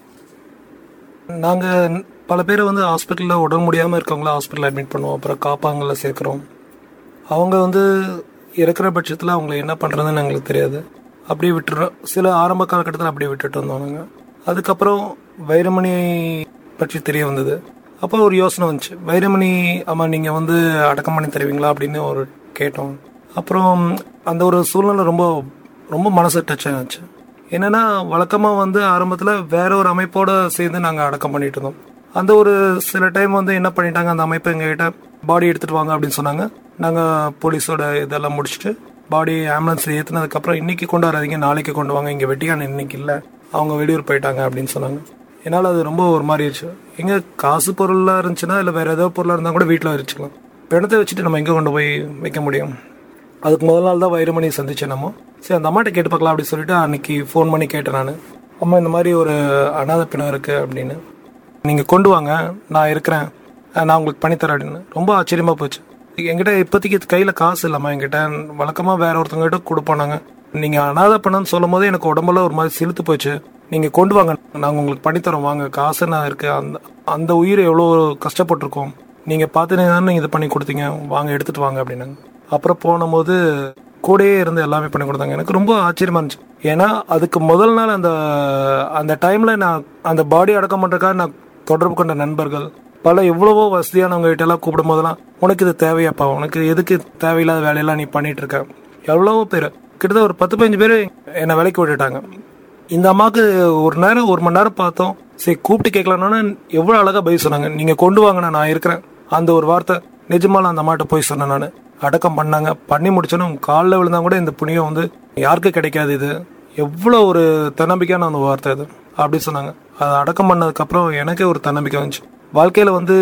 நாங்கள் பல பேர் வந்து ஹாஸ்பிட்டலில் உடம்பு முடியாமல் இருக்கவங்கள ஹாஸ்பிட்டல் அட்மிட் பண்ணுவோம் அப்புறம் காப்பாங்கல்ல சேர்க்குறோம் அவங்க வந்து இருக்கிற பட்சத்தில் அவங்கள என்ன பண்ணுறதுன்னு எங்களுக்கு தெரியாது அப்படியே விட்டுறோம் சில ஆரம்ப காலகட்டத்தில் அப்படியே விட்டுட்டு வந்தோம் நாங்கள் அதுக்கப்புறம் வைரமணி பற்றி தெரிய வந்தது அப்போ ஒரு யோசனை வந்துச்சு வைரமணி அம்மா நீங்கள் வந்து அடக்கம் பண்ணி தருவீங்களா அப்படின்னு ஒரு கேட்டோம் அப்புறம் அந்த ஒரு சூழ்நிலை ரொம்ப ரொம்ப மனசு டச் ஆச்சு என்னன்னா வழக்கமாக வந்து ஆரம்பத்தில் வேற ஒரு அமைப்போட சேர்ந்து நாங்கள் அடக்கம் பண்ணிட்டு இருந்தோம் அந்த ஒரு சில டைம் வந்து என்ன பண்ணிட்டாங்க அந்த அமைப்பு எங்ககிட்ட பாடி எடுத்துட்டு வாங்க அப்படின்னு சொன்னாங்க நாங்கள் போலீஸோட இதெல்லாம் முடிச்சுட்டு பாடி ஆம்புலன்ஸில் ஏற்றுனதுக்கப்புறம் இன்னைக்கு கொண்டு வராதீங்க நாளைக்கு கொண்டு வாங்க இங்கே வெட்டியான இன்னைக்கு இல்லை அவங்க வெளியூர் போயிட்டாங்க அப்படின்னு சொன்னாங்க என்னால் அது ரொம்ப ஒரு மாதிரி இருந்துச்சு எங்கே காசு பொருளாக இருந்துச்சுன்னா இல்லை வேற ஏதோ பொருளாக இருந்தால் கூட வீட்டில் வச்சுக்கலாம் பிணத்தை வச்சுட்டு நம்ம எங்கே கொண்டு போய் வைக்க முடியும் அதுக்கு முதல் நாள் தான் வைரமணி சந்திச்சேன் நம்ம சரி அந்த அம்மாட்ட கேட்டு பார்க்கலாம் அப்படின்னு சொல்லிட்டு அன்னைக்கு ஃபோன் பண்ணி கேட்டேன் நான் அம்மா இந்த மாதிரி ஒரு அனாதை பிணம் இருக்கு அப்படின்னு நீங்கள் கொண்டு வாங்க நான் இருக்கிறேன் அஹ் நான் உங்களுக்கு பண்ணித்தரேன் அப்படின்னு ரொம்ப ஆச்சரியமா போச்சு என்கிட்ட இப்போதைக்கு கையில் காசு இல்லைம்மா என்கிட்ட வழக்கமாக வேற ஒருத்தவங்ககிட்ட கொடுப்போம் நாங்கள் நீங்கள் அனாதை பிணம்னு சொல்லும் போது எனக்கு உடம்புல ஒரு மாதிரி சிலுத்து போச்சு நீங்கள் கொண்டு வாங்க நாங்கள் உங்களுக்கு பண்ணித்தரோம் வாங்க காசு நான் இருக்கு அந்த அந்த உயிர் எவ்வளோ கஷ்டப்பட்டிருக்கோம் நீங்கள் பார்த்துனீங்கன்னா நீங்கள் இது பண்ணி கொடுத்தீங்க வாங்க எடுத்துட்டு வாங்க அப்படின்னாங்க அப்புறம் போனபோது கூடயே இருந்து எல்லாமே பண்ணி கொடுத்தாங்க எனக்கு ரொம்ப ஆச்சரியமா இருந்துச்சு ஏன்னா அதுக்கு முதல் நாள் அந்த அந்த டைம்ல நான் அந்த பாடி அடக்கம் பண்றதுக்காக நான் தொடர்பு கொண்ட நண்பர்கள் பல எவ்வளவோ வசதியானவங்க கிட்ட எல்லாம் கூப்பிடும் போதெல்லாம் உனக்கு இது தேவையாப்பா உனக்கு எதுக்கு தேவையில்லாத வேலையெல்லாம் நீ பண்ணிட்டு இருக்க எவ்வளவோ பேர் கிட்டத்தட்ட ஒரு பத்து பதினஞ்சு பேர் என்னை வேலைக்கு விட்டுட்டாங்க இந்த அம்மாவுக்கு ஒரு நேரம் ஒரு மணி நேரம் பார்த்தோம் சரி கூப்பிட்டு கேட்கலான்னு எவ்வளோ அழகா பதில் சொன்னாங்க நீங்க கொண்டு வாங்கண்ணா நான் இருக்கிறேன் அந்த ஒரு வார்த்தை நிஜமால அந்த அம்மாட்ட போய் சொன்னேன் நான் அடக்கம் பண்ணாங்க பண்ணி முடிச்சோன்னு காலில் விழுந்தா கூட இந்த புண்ணியம் வந்து யாருக்கு கிடைக்காது இது எவ்வளோ ஒரு தன்னம்பிக்கையான அந்த வார்த்தை அது அப்படி சொன்னாங்க அதை அடக்கம் பண்ணதுக்கப்புறம் எனக்கே ஒரு தன்னம்பிக்கை வந்துச்சு வாழ்க்கையில் வந்து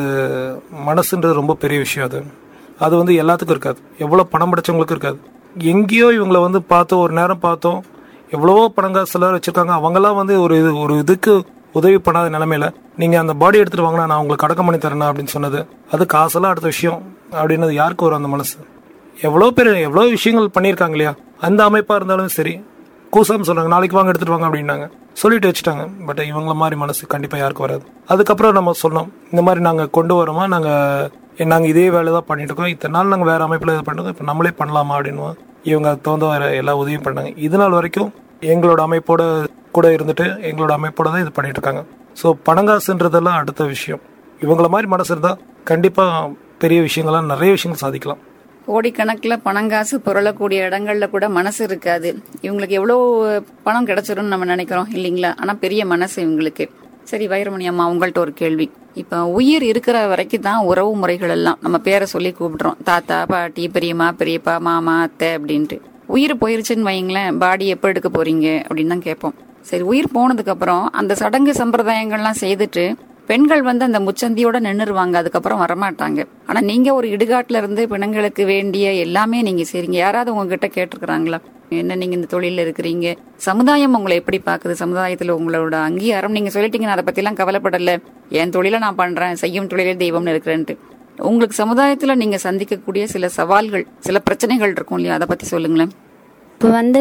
மனசுன்றது ரொம்ப பெரிய விஷயம் அது அது வந்து எல்லாத்துக்கும் இருக்காது எவ்வளோ பணம் படைச்சவங்களுக்கும் இருக்காது எங்கேயோ இவங்கள வந்து பார்த்தோம் ஒரு நேரம் பார்த்தோம் எவ்வளவோ பணங்காசுலாம் வச்சிருக்காங்க அவங்கெல்லாம் வந்து ஒரு இது ஒரு இதுக்கு உதவி பண்ணாத நிலைமையில நீங்க அந்த பாடி எடுத்துட்டு வாங்கினா நான் உங்களுக்கு அடக்கம் பண்ணி தரேன் அப்படின்னு சொன்னது அது காசெல்லாம் அடுத்த விஷயம் அப்படின்னது யாருக்கு வரும் அந்த மனசு எவ்வளோ பேர் எவ்வளோ விஷயங்கள் பண்ணியிருக்காங்க இல்லையா அந்த அமைப்பா இருந்தாலும் சரி கூசாம சொல்றாங்க நாளைக்கு வாங்க எடுத்துட்டு வாங்க அப்படின்னாங்க சொல்லிட்டு வச்சுட்டாங்க பட் இவங்கள மாதிரி மனசு கண்டிப்பா யாருக்கும் வராது அதுக்கப்புறம் நம்ம சொன்னோம் இந்த மாதிரி நாங்க கொண்டு வரோமா நாங்க எ- நாங்க இதே வேலை தான் பண்ணிட்டு இருக்கோம் இத்தனை நாள் நாங்க வேற அமைப்புல இது பண்ணிருக்கோம் இப்போ நம்மளே பண்ணலாமா அப்படின்னு இவங்க தகுந்த வேற எல்லா உதவியும் பண்ணாங்க இது நாள் வரைக்கும் எங்களோட அமைப்போட கூட இருந்துட்டு எங்களோட அமைப்போட தான் இது பண்ணிட்டு இருக்காங்க ஸோ பணங்காசுன்றதெல்லாம் அடுத்த விஷயம் இவங்கள மாதிரி மனசு இருந்தா கண்டிப்பா பெரிய விஷயங்கள்லாம் நிறைய விஷயங்கள் சாதிக்கலாம் கோடிக்கணக்கில் பணங்காசு புரளக்கூடிய இடங்கள்ல கூட மனசு இருக்காது இவங்களுக்கு எவ்வளோ பணம் கிடைச்சிரும்னு நம்ம நினைக்கிறோம் இல்லைங்களா ஆனா பெரிய மனசு இவங்களுக்கு சரி வைரமணி அம்மா உங்கள்ட்ட ஒரு கேள்வி இப்ப உயிர் இருக்கிற வரைக்கும் தான் உறவு முறைகள் எல்லாம் நம்ம பேரை சொல்லி கூப்பிடுறோம் தாத்தா பாட்டி பெரியம்மா பெரியப்பா மாமா அத்தை அப்படின்ட்டு உயிர் போயிருச்சுன்னு வைங்களேன் பாடி எப்போ எடுக்க போறீங்க அப்படின்னு தான் கேட்போம் சரி உயிர் போனதுக்கு அப்புறம் அந்த சடங்கு சம்பிரதாயங்கள்லாம் செய்துட்டு பெண்கள் வந்து அந்த முச்சந்தியோட நின்னுருவாங்க அதுக்கப்புறம் வரமாட்டாங்க ஆனா நீங்க ஒரு இடுகாட்டுல இருந்து பிணங்களுக்கு வேண்டிய எல்லாமே நீங்க செய்றீங்க யாராவது உங்ககிட்ட கேட்டிருக்கிறாங்களா என்ன நீங்க இந்த தொழில இருக்கிறீங்க சமுதாயம் உங்களை எப்படி பாக்குது சமுதாயத்துல உங்களோட அங்கீகாரம் நீங்க சொல்லிட்டீங்க நான் அதை பத்தி எல்லாம் கவலைப்படல என் தொழிலை நான் பண்றேன் செய்யும் தொழிலே தெய்வம்னு இருக்கிறேன்ட்டு உங்களுக்கு சமுதாயத்துல நீங்க சந்திக்கக்கூடிய சில சவால்கள் சில பிரச்சனைகள் இருக்கும் இல்லையா அதை பத்தி சொல்லுங்களேன் இப்போ வந்து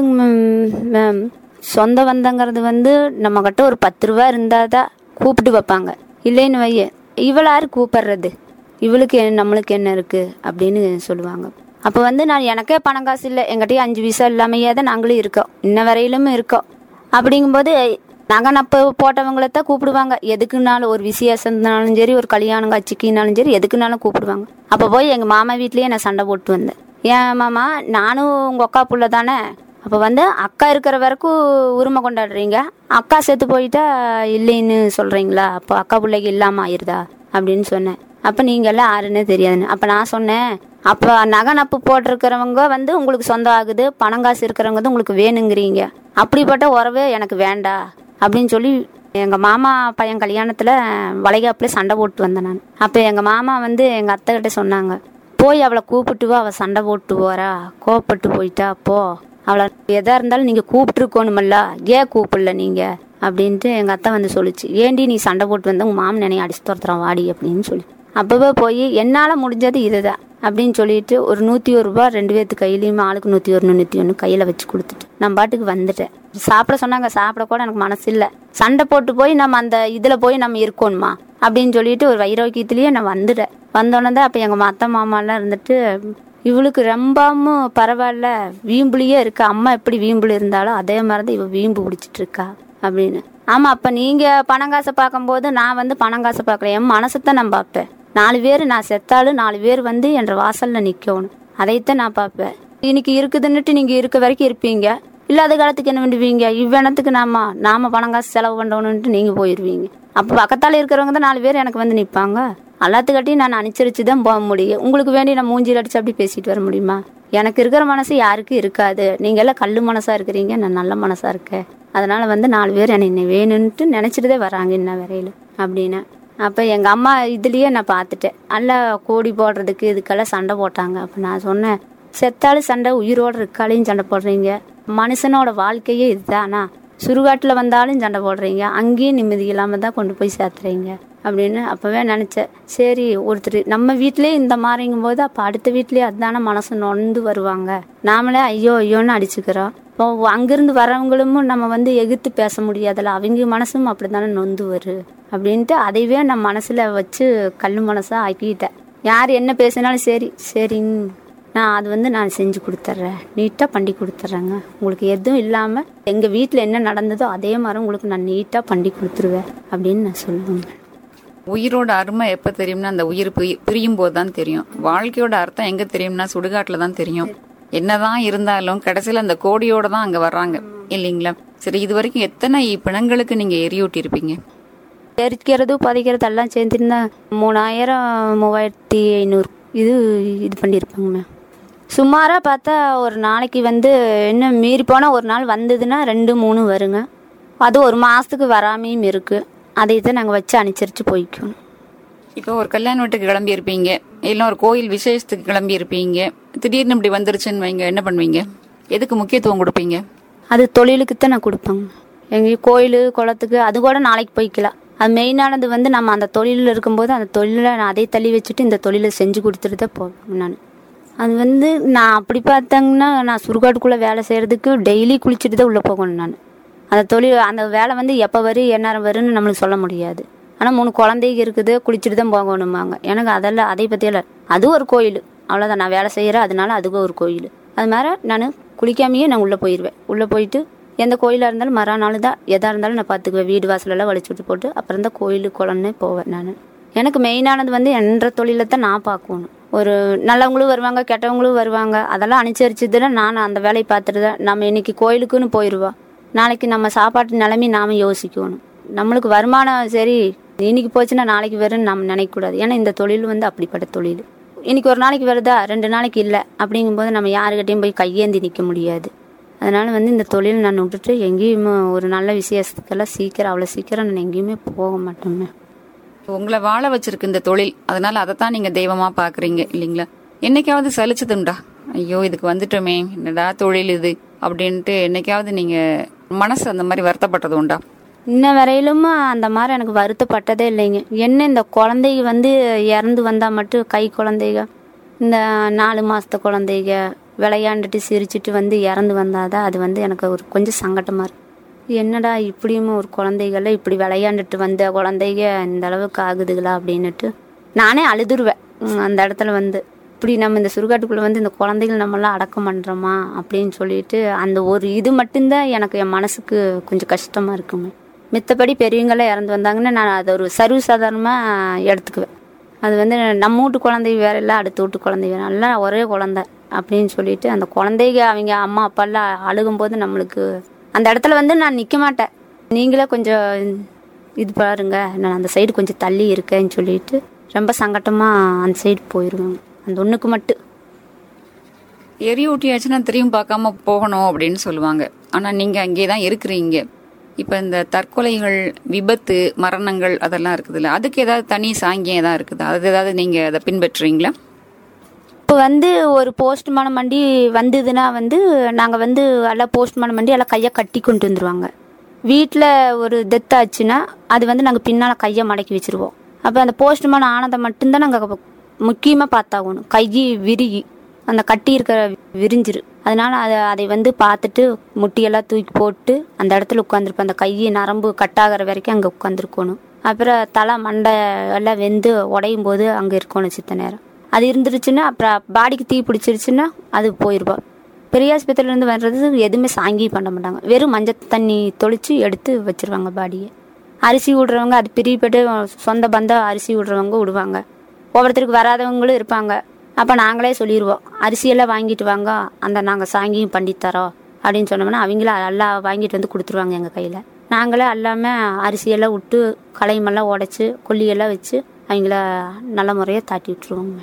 மேம் சொந்த பந்தங்கிறது வந்து நம்ம கிட்ட ஒரு பத்து ரூபா இருந்தால் தான் கூப்பிட்டு வைப்பாங்க இல்லைன்னு வைய இவளை யாரு கூப்பிடுறது இவளுக்கு என்ன- நம்மளுக்கு என்ன இருக்கு அப்படின்னு சொல்லுவாங்க அப்போ வந்து நான் எனக்கே பணம் காசு இல்லை எங்கிட்டயும் அஞ்சு பைசா இல்லாமையே தான் நாங்களும் இருக்கோம் இன்ன வரையிலும் இருக்கோம் அப்படிங்கும்போது நகை நப்பு போட்டவங்கள தான் கூப்பிடுவாங்க எதுக்குனாலும் ஒரு விசேஷம்னாலும் சரி ஒரு கல்யாணம் காட்சிக்குனாலும் சரி எதுக்குனாலும் கூப்பிடுவாங்க அப்போ போய் எங்கள் மாமா வீட்லேயே நான் சண்டை போட்டு வந்தேன் ஏன் மாமா நானும் உங்கள் அக்கா புள்ள தானே அப்போ வந்து அக்கா இருக்கிற வரைக்கும் உரிமை கொண்டாடுறீங்க அக்கா செத்து போயிட்டா இல்லைன்னு சொல்கிறீங்களா அப்போ அக்கா பிள்ளைக்கு இல்லாமல் ஆயிருதா அப்படின்னு சொன்னேன் அப்போ நீங்கள் எல்லாம் யாருன்னே தெரியாதுன்னு அப்போ நான் சொன்னேன் அப்போ நகை நப்பு போட்டிருக்கிறவங்க வந்து உங்களுக்கு சொந்தம் ஆகுது பணம் காசு இருக்கிறவங்க வந்து உங்களுக்கு வேணுங்கிறீங்க அப்படிப்பட்ட உறவு எனக்கு வேண்டாம் அப்படின்னு சொல்லி எங்கள் மாமா பையன் கல்யாணத்தில் வளைகாப்பில் சண்டை போட்டு வந்தேன் நான் அப்போ எங்கள் மாமா வந்து எங்கள் அத்தைக்கிட்ட சொன்னாங்க போய் அவளை கூப்பிட்டு வா அவள் சண்டை போட்டு போறா கோவப்பட்டு போயிட்டா போ அவளை எதா இருந்தாலும் நீங்கள் கூப்பிட்டுருக்கோணுமல்ல ஏன் கூப்பிடல நீங்கள் அப்படின்ட்டு எங்கள் அத்தை வந்து சொல்லுச்சு ஏண்டி நீ சண்டை போட்டு வந்து உங்கள் மாமன் என்னைய அடிச்சு துரத்துறான் வாடி அப்படின்னு சொல்லி அப்பவே போய் என்னால் முடிஞ்சது இதுதான் அப்படின்னு சொல்லிட்டு ஒரு நூற்றி ஒரு ரூபா ரெண்டு பேர்த்து கையிலையுமே ஆளுக்கு நூற்றி ஒரு நூற்றி ஒன்று கையில் வச்சு கொடுத்துட்டு நான் பாட்டுக்கு வந்துட்டேன் சாப்பிட சொன்னாங்க சாப்பிட கூட எனக்கு மனசு இல்லை சண்டை போட்டு போய் நம்ம அந்த இதில் போய் நம்ம இருக்கணுமா அப்படின்னு சொல்லிட்டு ஒரு வைரோக்கியத்திலேயே நான் வந்துட்டேன் வந்தோடனே தான் அப்போ எங்கள் அத்தை மாமாலாம் இருந்துட்டு இவளுக்கு ரொம்பவும் பரவாயில்ல வீம்புலியே இருக்கா அம்மா எப்படி வீம்புல இருந்தாலும் அதே மாதிரி தான் இவ வீம்பு பிடிச்சிட்டு இருக்கா அப்படின்னு ஆமா அப்ப நீங்க பணம் காசை பார்க்கும்போது நான் வந்து பணம் காசை பார்க்கல என் மனசைத்தான் நான் பார்ப்பேன் நாலு பேர் நான் செத்தாலும் நாலு பேர் வந்து என்ற வாசல்ல நிக்கணும் அதைத்தான் நான் பார்ப்பேன் இன்னைக்கு இருக்குதுன்னுட்டு நீங்க இருக்க வரைக்கும் இருப்பீங்க இல்லாத காலத்துக்கு என்ன பண்ணுவீங்க இவ்வனத்துக்கு நாம நாம பணம் காசு செலவு பண்ணணும்ட்டு நீங்க போயிருவீங்க அப்ப பக்கத்தால இருக்கிறவங்க தான் நாலு பேர் எனக்கு வந்து நிப்பாங்க எல்லாத்துக்கிட்டையும் நான் அனுசரிச்சு தான் போக முடியும் உங்களுக்கு வேண்டி நான் மூஞ்சில் அடிச்சு அப்படி பேசிட்டு வர முடியுமா எனக்கு இருக்கிற மனசு யாருக்கும் இருக்காது நீங்க எல்லாம் கல்லு மனசா இருக்கிறீங்க நான் நல்ல மனசா இருக்கேன் அதனால வந்து நாலு பேர் என்னை வேணும்ட்டு நினைச்சிட்டுதே வராங்க இன்ன வரையில அப்படின்னு அப்ப எங்க அம்மா இதுலயே நான் பார்த்துட்டேன் நல்லா கோடி போடுறதுக்கு இதுக்கெல்லாம் சண்டை போட்டாங்க அப்ப நான் சொன்னேன் செத்தாலும் சண்டை உயிரோட இருக்காலையும் சண்டை போடுறீங்க மனுஷனோட வாழ்க்கையே இதுதானா சுடுகாட்டில் வந்தாலும் சண்டை போடுறீங்க அங்கேயும் நிம்மதி இல்லாமல் தான் கொண்டு போய் சேர்த்துறீங்க அப்படின்னு அப்போவே நினச்சேன் சரி ஒருத்தர் நம்ம வீட்டிலே இந்த மாதிரிங்கும் போது அப்போ அடுத்த வீட்லேயே அதுதானே மனசு நொந்து வருவாங்க நாமளே ஐயோ ஐயோன்னு அடிச்சுக்கிறோம் இப்போ அங்கேருந்து வரவங்களும் நம்ம வந்து எதிர்த்து பேச முடியாதுல்ல அவங்க மனசும் அப்படி தானே நொந்து வரும் அப்படின்ட்டு அதைவே நான் மனசில் வச்சு கல் மனசாக ஆக்கிட்டேன் யார் என்ன பேசினாலும் சரி சரிங்க நான் அது வந்து நான் செஞ்சு கொடுத்துட்றேன் நீட்டாக பண்ணி கொடுத்துட்றேங்க உங்களுக்கு எதுவும் இல்லாமல் எங்கள் வீட்டில் என்ன நடந்ததோ அதே மாதிரி உங்களுக்கு நான் நீட்டாக பண்ணி கொடுத்துருவேன் அப்படின்னு நான் சொல்லுவேன் உயிரோட அருமை எப்ப தெரியும்னா அந்த உயிர் பிரி- பிரியும் போது தான் தெரியும் வாழ்க்கையோட அர்த்தம் எங்க தெரியும்னா சுடுகாட்டுல தான் தெரியும் என்னதான் இருந்தாலும் கடைசியில அந்த கோடியோட தான் அங்க வர்றாங்க இல்லைங்களா சரி இது வரைக்கும் எத்தனை பிணங்களுக்கு நீங்க எரியூட்டி இருப்பீங்க எரிக்கிறது புதைக்கிறது எல்லாம் சேர்ந்துருந்தா மூணாயிரம் மூவாயிரத்தி ஐநூறு இது இது பண்ணியிருப்பாங்க மேம் சுமாராக பார்த்தா ஒரு நாளைக்கு வந்து இன்னும் மீறி போனால் ஒரு நாள் வந்ததுன்னா ரெண்டு மூணு வருங்க அது ஒரு மாதத்துக்கு வராமையும் இருக்குது அதை தான் நாங்கள் வச்சு அனுசரித்து போய்க்கணும் இப்போ ஒரு கல்யாண வீட்டுக்கு கிளம்பி இருப்பீங்க இல்லை ஒரு கோயில் விசேஷத்துக்கு கிளம்பி இருப்பீங்க திடீர்னு இப்படி வந்துருச்சுன்னு வைங்க என்ன பண்ணுவீங்க எதுக்கு முக்கியத்துவம் கொடுப்பீங்க அது தொழிலுக்கு தான் நான் கொடுப்பேங்க எங்கள் கோயில் குளத்துக்கு அது கூட நாளைக்கு போய்க்கலாம் அது மெயினானது வந்து நம்ம அந்த தொழிலில் இருக்கும்போது அந்த தொழிலை நான் அதை தள்ளி வச்சுட்டு இந்த தொழிலை செஞ்சு கொடுத்துட்டு தான் போவேன் நான் அது வந்து நான் அப்படி பார்த்தாங்கன்னா நான் சுடுகாட்டுக்குள்ளே வேலை செய்கிறதுக்கு டெய்லி குளிச்சுட்டு தான் உள்ளே போகணும் நான் அந்த தொழில் அந்த வேலை வந்து எப்போ வரும் எந்நேரம் வரும்னு நம்மளுக்கு சொல்ல முடியாது ஆனால் மூணு குழந்தைங்க இருக்குது குளிச்சுட்டு தான் போகணுமாங்க எனக்கு அதெல்லாம் அதை பற்றியெல்லாம் அது ஒரு கோயில் அவ்வளோதான் நான் வேலை செய்கிறேன் அதனால அதுவும் ஒரு கோயில் அது மாதிரி நான் குளிக்காமையே நான் உள்ளே போயிடுவேன் உள்ளே போயிட்டு எந்த கோயிலாக இருந்தாலும் மறுநாள் தான் எதாக இருந்தாலும் நான் பார்த்துக்குவேன் வீடு வாசலெல்லாம் வலிச்சு விட்டு போட்டு அப்புறம் தான் கோயில் குளம்னு போவேன் நான் எனக்கு மெயினானது வந்து என்ற தொழிலை தான் நான் பார்க்கணும் ஒரு நல்லவங்களும் வருவாங்க கெட்டவங்களும் வருவாங்க அதெல்லாம் அனுசரிச்சதுல நான் அந்த வேலையை பார்த்துட்டு தான் நம்ம இன்னைக்கு கோயிலுக்குன்னு போயிடுவோம் நாளைக்கு நம்ம சாப்பாட்டு நிலைமை நாம யோசிக்கணும் நம்மளுக்கு வருமானம் சரி இன்னைக்கு போச்சுன்னா நாளைக்கு வரும்னு நம்ம நினைக்கக்கூடாது ஏன்னா இந்த தொழில் வந்து அப்படிப்பட்ட தொழில் இன்னைக்கு ஒரு நாளைக்கு வருதா ரெண்டு நாளைக்கு இல்லை அப்படிங்கும்போது நம்ம யாருக்கிட்டையும் போய் கையேந்தி நிற்க முடியாது அதனால வந்து இந்த தொழில் நான் விட்டுட்டு எங்கேயும் ஒரு நல்ல விசேஷத்துக்கெல்லாம் சீக்கிரம் அவ்வளோ சீக்கிரம் நான் எங்கேயுமே போக மாட்டோமே உங்களை வாழ வச்சிருக்கு இந்த தொழில் அதனால அதை தான் நீங்க தெய்வமா பாக்குறீங்க இல்லைங்களா என்னைக்காவது சலிச்சதுண்டா ஐயோ இதுக்கு வந்துட்டோமே என்னடா தொழில் இது அப்படின்ட்டு என்னைக்காவது நீங்க மனசு அந்த மாதிரி வருத்தப்பட்டது உண்டா இன்ன வரையிலும் அந்த மாதிரி எனக்கு வருத்தப்பட்டதே இல்லைங்க என்ன இந்த குழந்தைங்க வந்து இறந்து வந்தால் மட்டும் கை குழந்தைங்க இந்த நாலு மாதத்து குழந்தைங்க விளையாண்டுட்டு சிரிச்சிட்டு வந்து இறந்து வந்தாதான் அது வந்து எனக்கு ஒரு கொஞ்சம் சங்கட்டமாக இருக்கு என்னடா இப்படியும் ஒரு குழந்தைகள இப்படி விளையாண்டுட்டு வந்த குழந்தைங்க இந்த அளவுக்கு ஆகுதுங்களா அப்படின்னுட்டு நானே அழுதுருவேன் உம், அந்த இடத்துல வந்து இப்படி நம்ம இந்த சுடுகாட்டுக்குள்ளே வந்து இந்த குழந்தைகள் நம்மளாம் அடக்கம் பண்ணுறோமா அப்படின்னு சொல்லிட்டு அந்த ஒரு இது மட்டும்தான் எனக்கு என் மனசுக்கு கொஞ்சம் கஷ்டமாக இருக்குங்க மித்தபடி பெரியவங்களாம் இறந்து வந்தாங்கன்னா நான் அதை ஒரு சர்வசாதாரணமாக எடுத்துக்குவேன் அது வந்து நம்ம வீட்டு குழந்தை வேற இல்லை அடுத்த வீட்டு குழந்தை வேற எல்லாம் ஒரே குழந்தை அப்படின்னு சொல்லிட்டு அந்த குழந்தைங்க அவங்க அம்மா அப்பாலாம் அழுகும்போது நம்மளுக்கு அந்த இடத்துல வந்து நான் நிற்க மாட்டேன் நீங்களே கொஞ்சம் இது பாருங்க நான் அந்த சைடு கொஞ்சம் தள்ளி இருக்கேன்னு சொல்லிட்டு ரொம்ப சங்கட்டமாக அந்த சைடு போயிடுவேன் அந்த ஒன்றுக்கு மட்டும் எரி ஊட்டியாச்சுன்னா திரும்பி பார்க்காம போகணும் அப்படின்னு சொல்லுவாங்க ஆனா நீங்க அங்கே தான் இருக்கிறீங்க இப்ப இந்த தற்கொலைகள் விபத்து மரணங்கள் அதெல்லாம் இருக்குதுல்ல அதுக்கு ஏதாவது தனி சாங்கியம் ஏதாவது இருக்குதா அது ஏதாவது நீங்க அதை பின்பற்றுறீங்களா இப்போ வந்து ஒரு போஸ்ட்மார்டம் வண்டி வந்ததுன்னா வந்து நாங்கள் வந்து எல்லாம் போஸ்ட்மார்டம் வண்டி எல்லாம் கையை கட்டி கொண்டு வந்துருவாங்க வீட்டில் ஒரு டெத் ஆச்சுன்னா அது வந்து நாங்கள் பின்னால் கையை மடக்கி வச்சிருவோம் அப்போ அந்த போஸ்ட்மார்ட்டம் ஆனதை மட்டும்தான் நாங்கள் முக்கியமாக பார்த்தாகணும் கை விரிகி அந்த கட்டி இருக்கிற விரிஞ்சிரு அதனால அதை அதை வந்து பார்த்துட்டு முட்டியெல்லாம் தூக்கி போட்டு அந்த இடத்துல உட்காந்துருப்போம் அந்த கை நரம்பு கட்டாகிற வரைக்கும் அங்கே உட்காந்துருக்கணும் அப்புறம் தலை மண்டை எல்லாம் வெந்து உடையும் போது அங்கே இருக்கணும் சித்த நேரம் அது இருந்துருச்சுன்னா அப்புறம் பாடிக்கு தீ பிடிச்சிருச்சுன்னா அது போயிருப்பா பெரிய ஆஸ்பத்திரியிலேருந்து வர்றது எதுவுமே சாங்கி பண்ண மாட்டாங்க வெறும் மஞ்சள் தண்ணி தொளிச்சு எடுத்து வச்சிருவாங்க பாடியை அரிசி விடுறவங்க அது பிரியப்பட்டு சொந்த பந்த அரிசி விடுறவங்க விடுவாங்க ஒவ்வொருத்தருக்கு வராதவங்களும் இருப்பாங்க அப்போ நாங்களே சொல்லிடுவோம் அரிசியெல்லாம் வாங்கிட்டு வாங்க அந்த நாங்கள் சாங்கியும் பண்ணி தரோம் அப்படின்னு சொன்னோம்னா அவங்கள எல்லாம் வாங்கிட்டு வந்து கொடுத்துருவாங்க எங்கள் கையில் நாங்களே எல்லாமே அரிசியெல்லாம் விட்டு களையமெல்லாம் உடச்சி கொல்லியெல்லாம் வச்சு அவங்கள நல்ல முறையாக தாட்டி விட்டுருவோங்க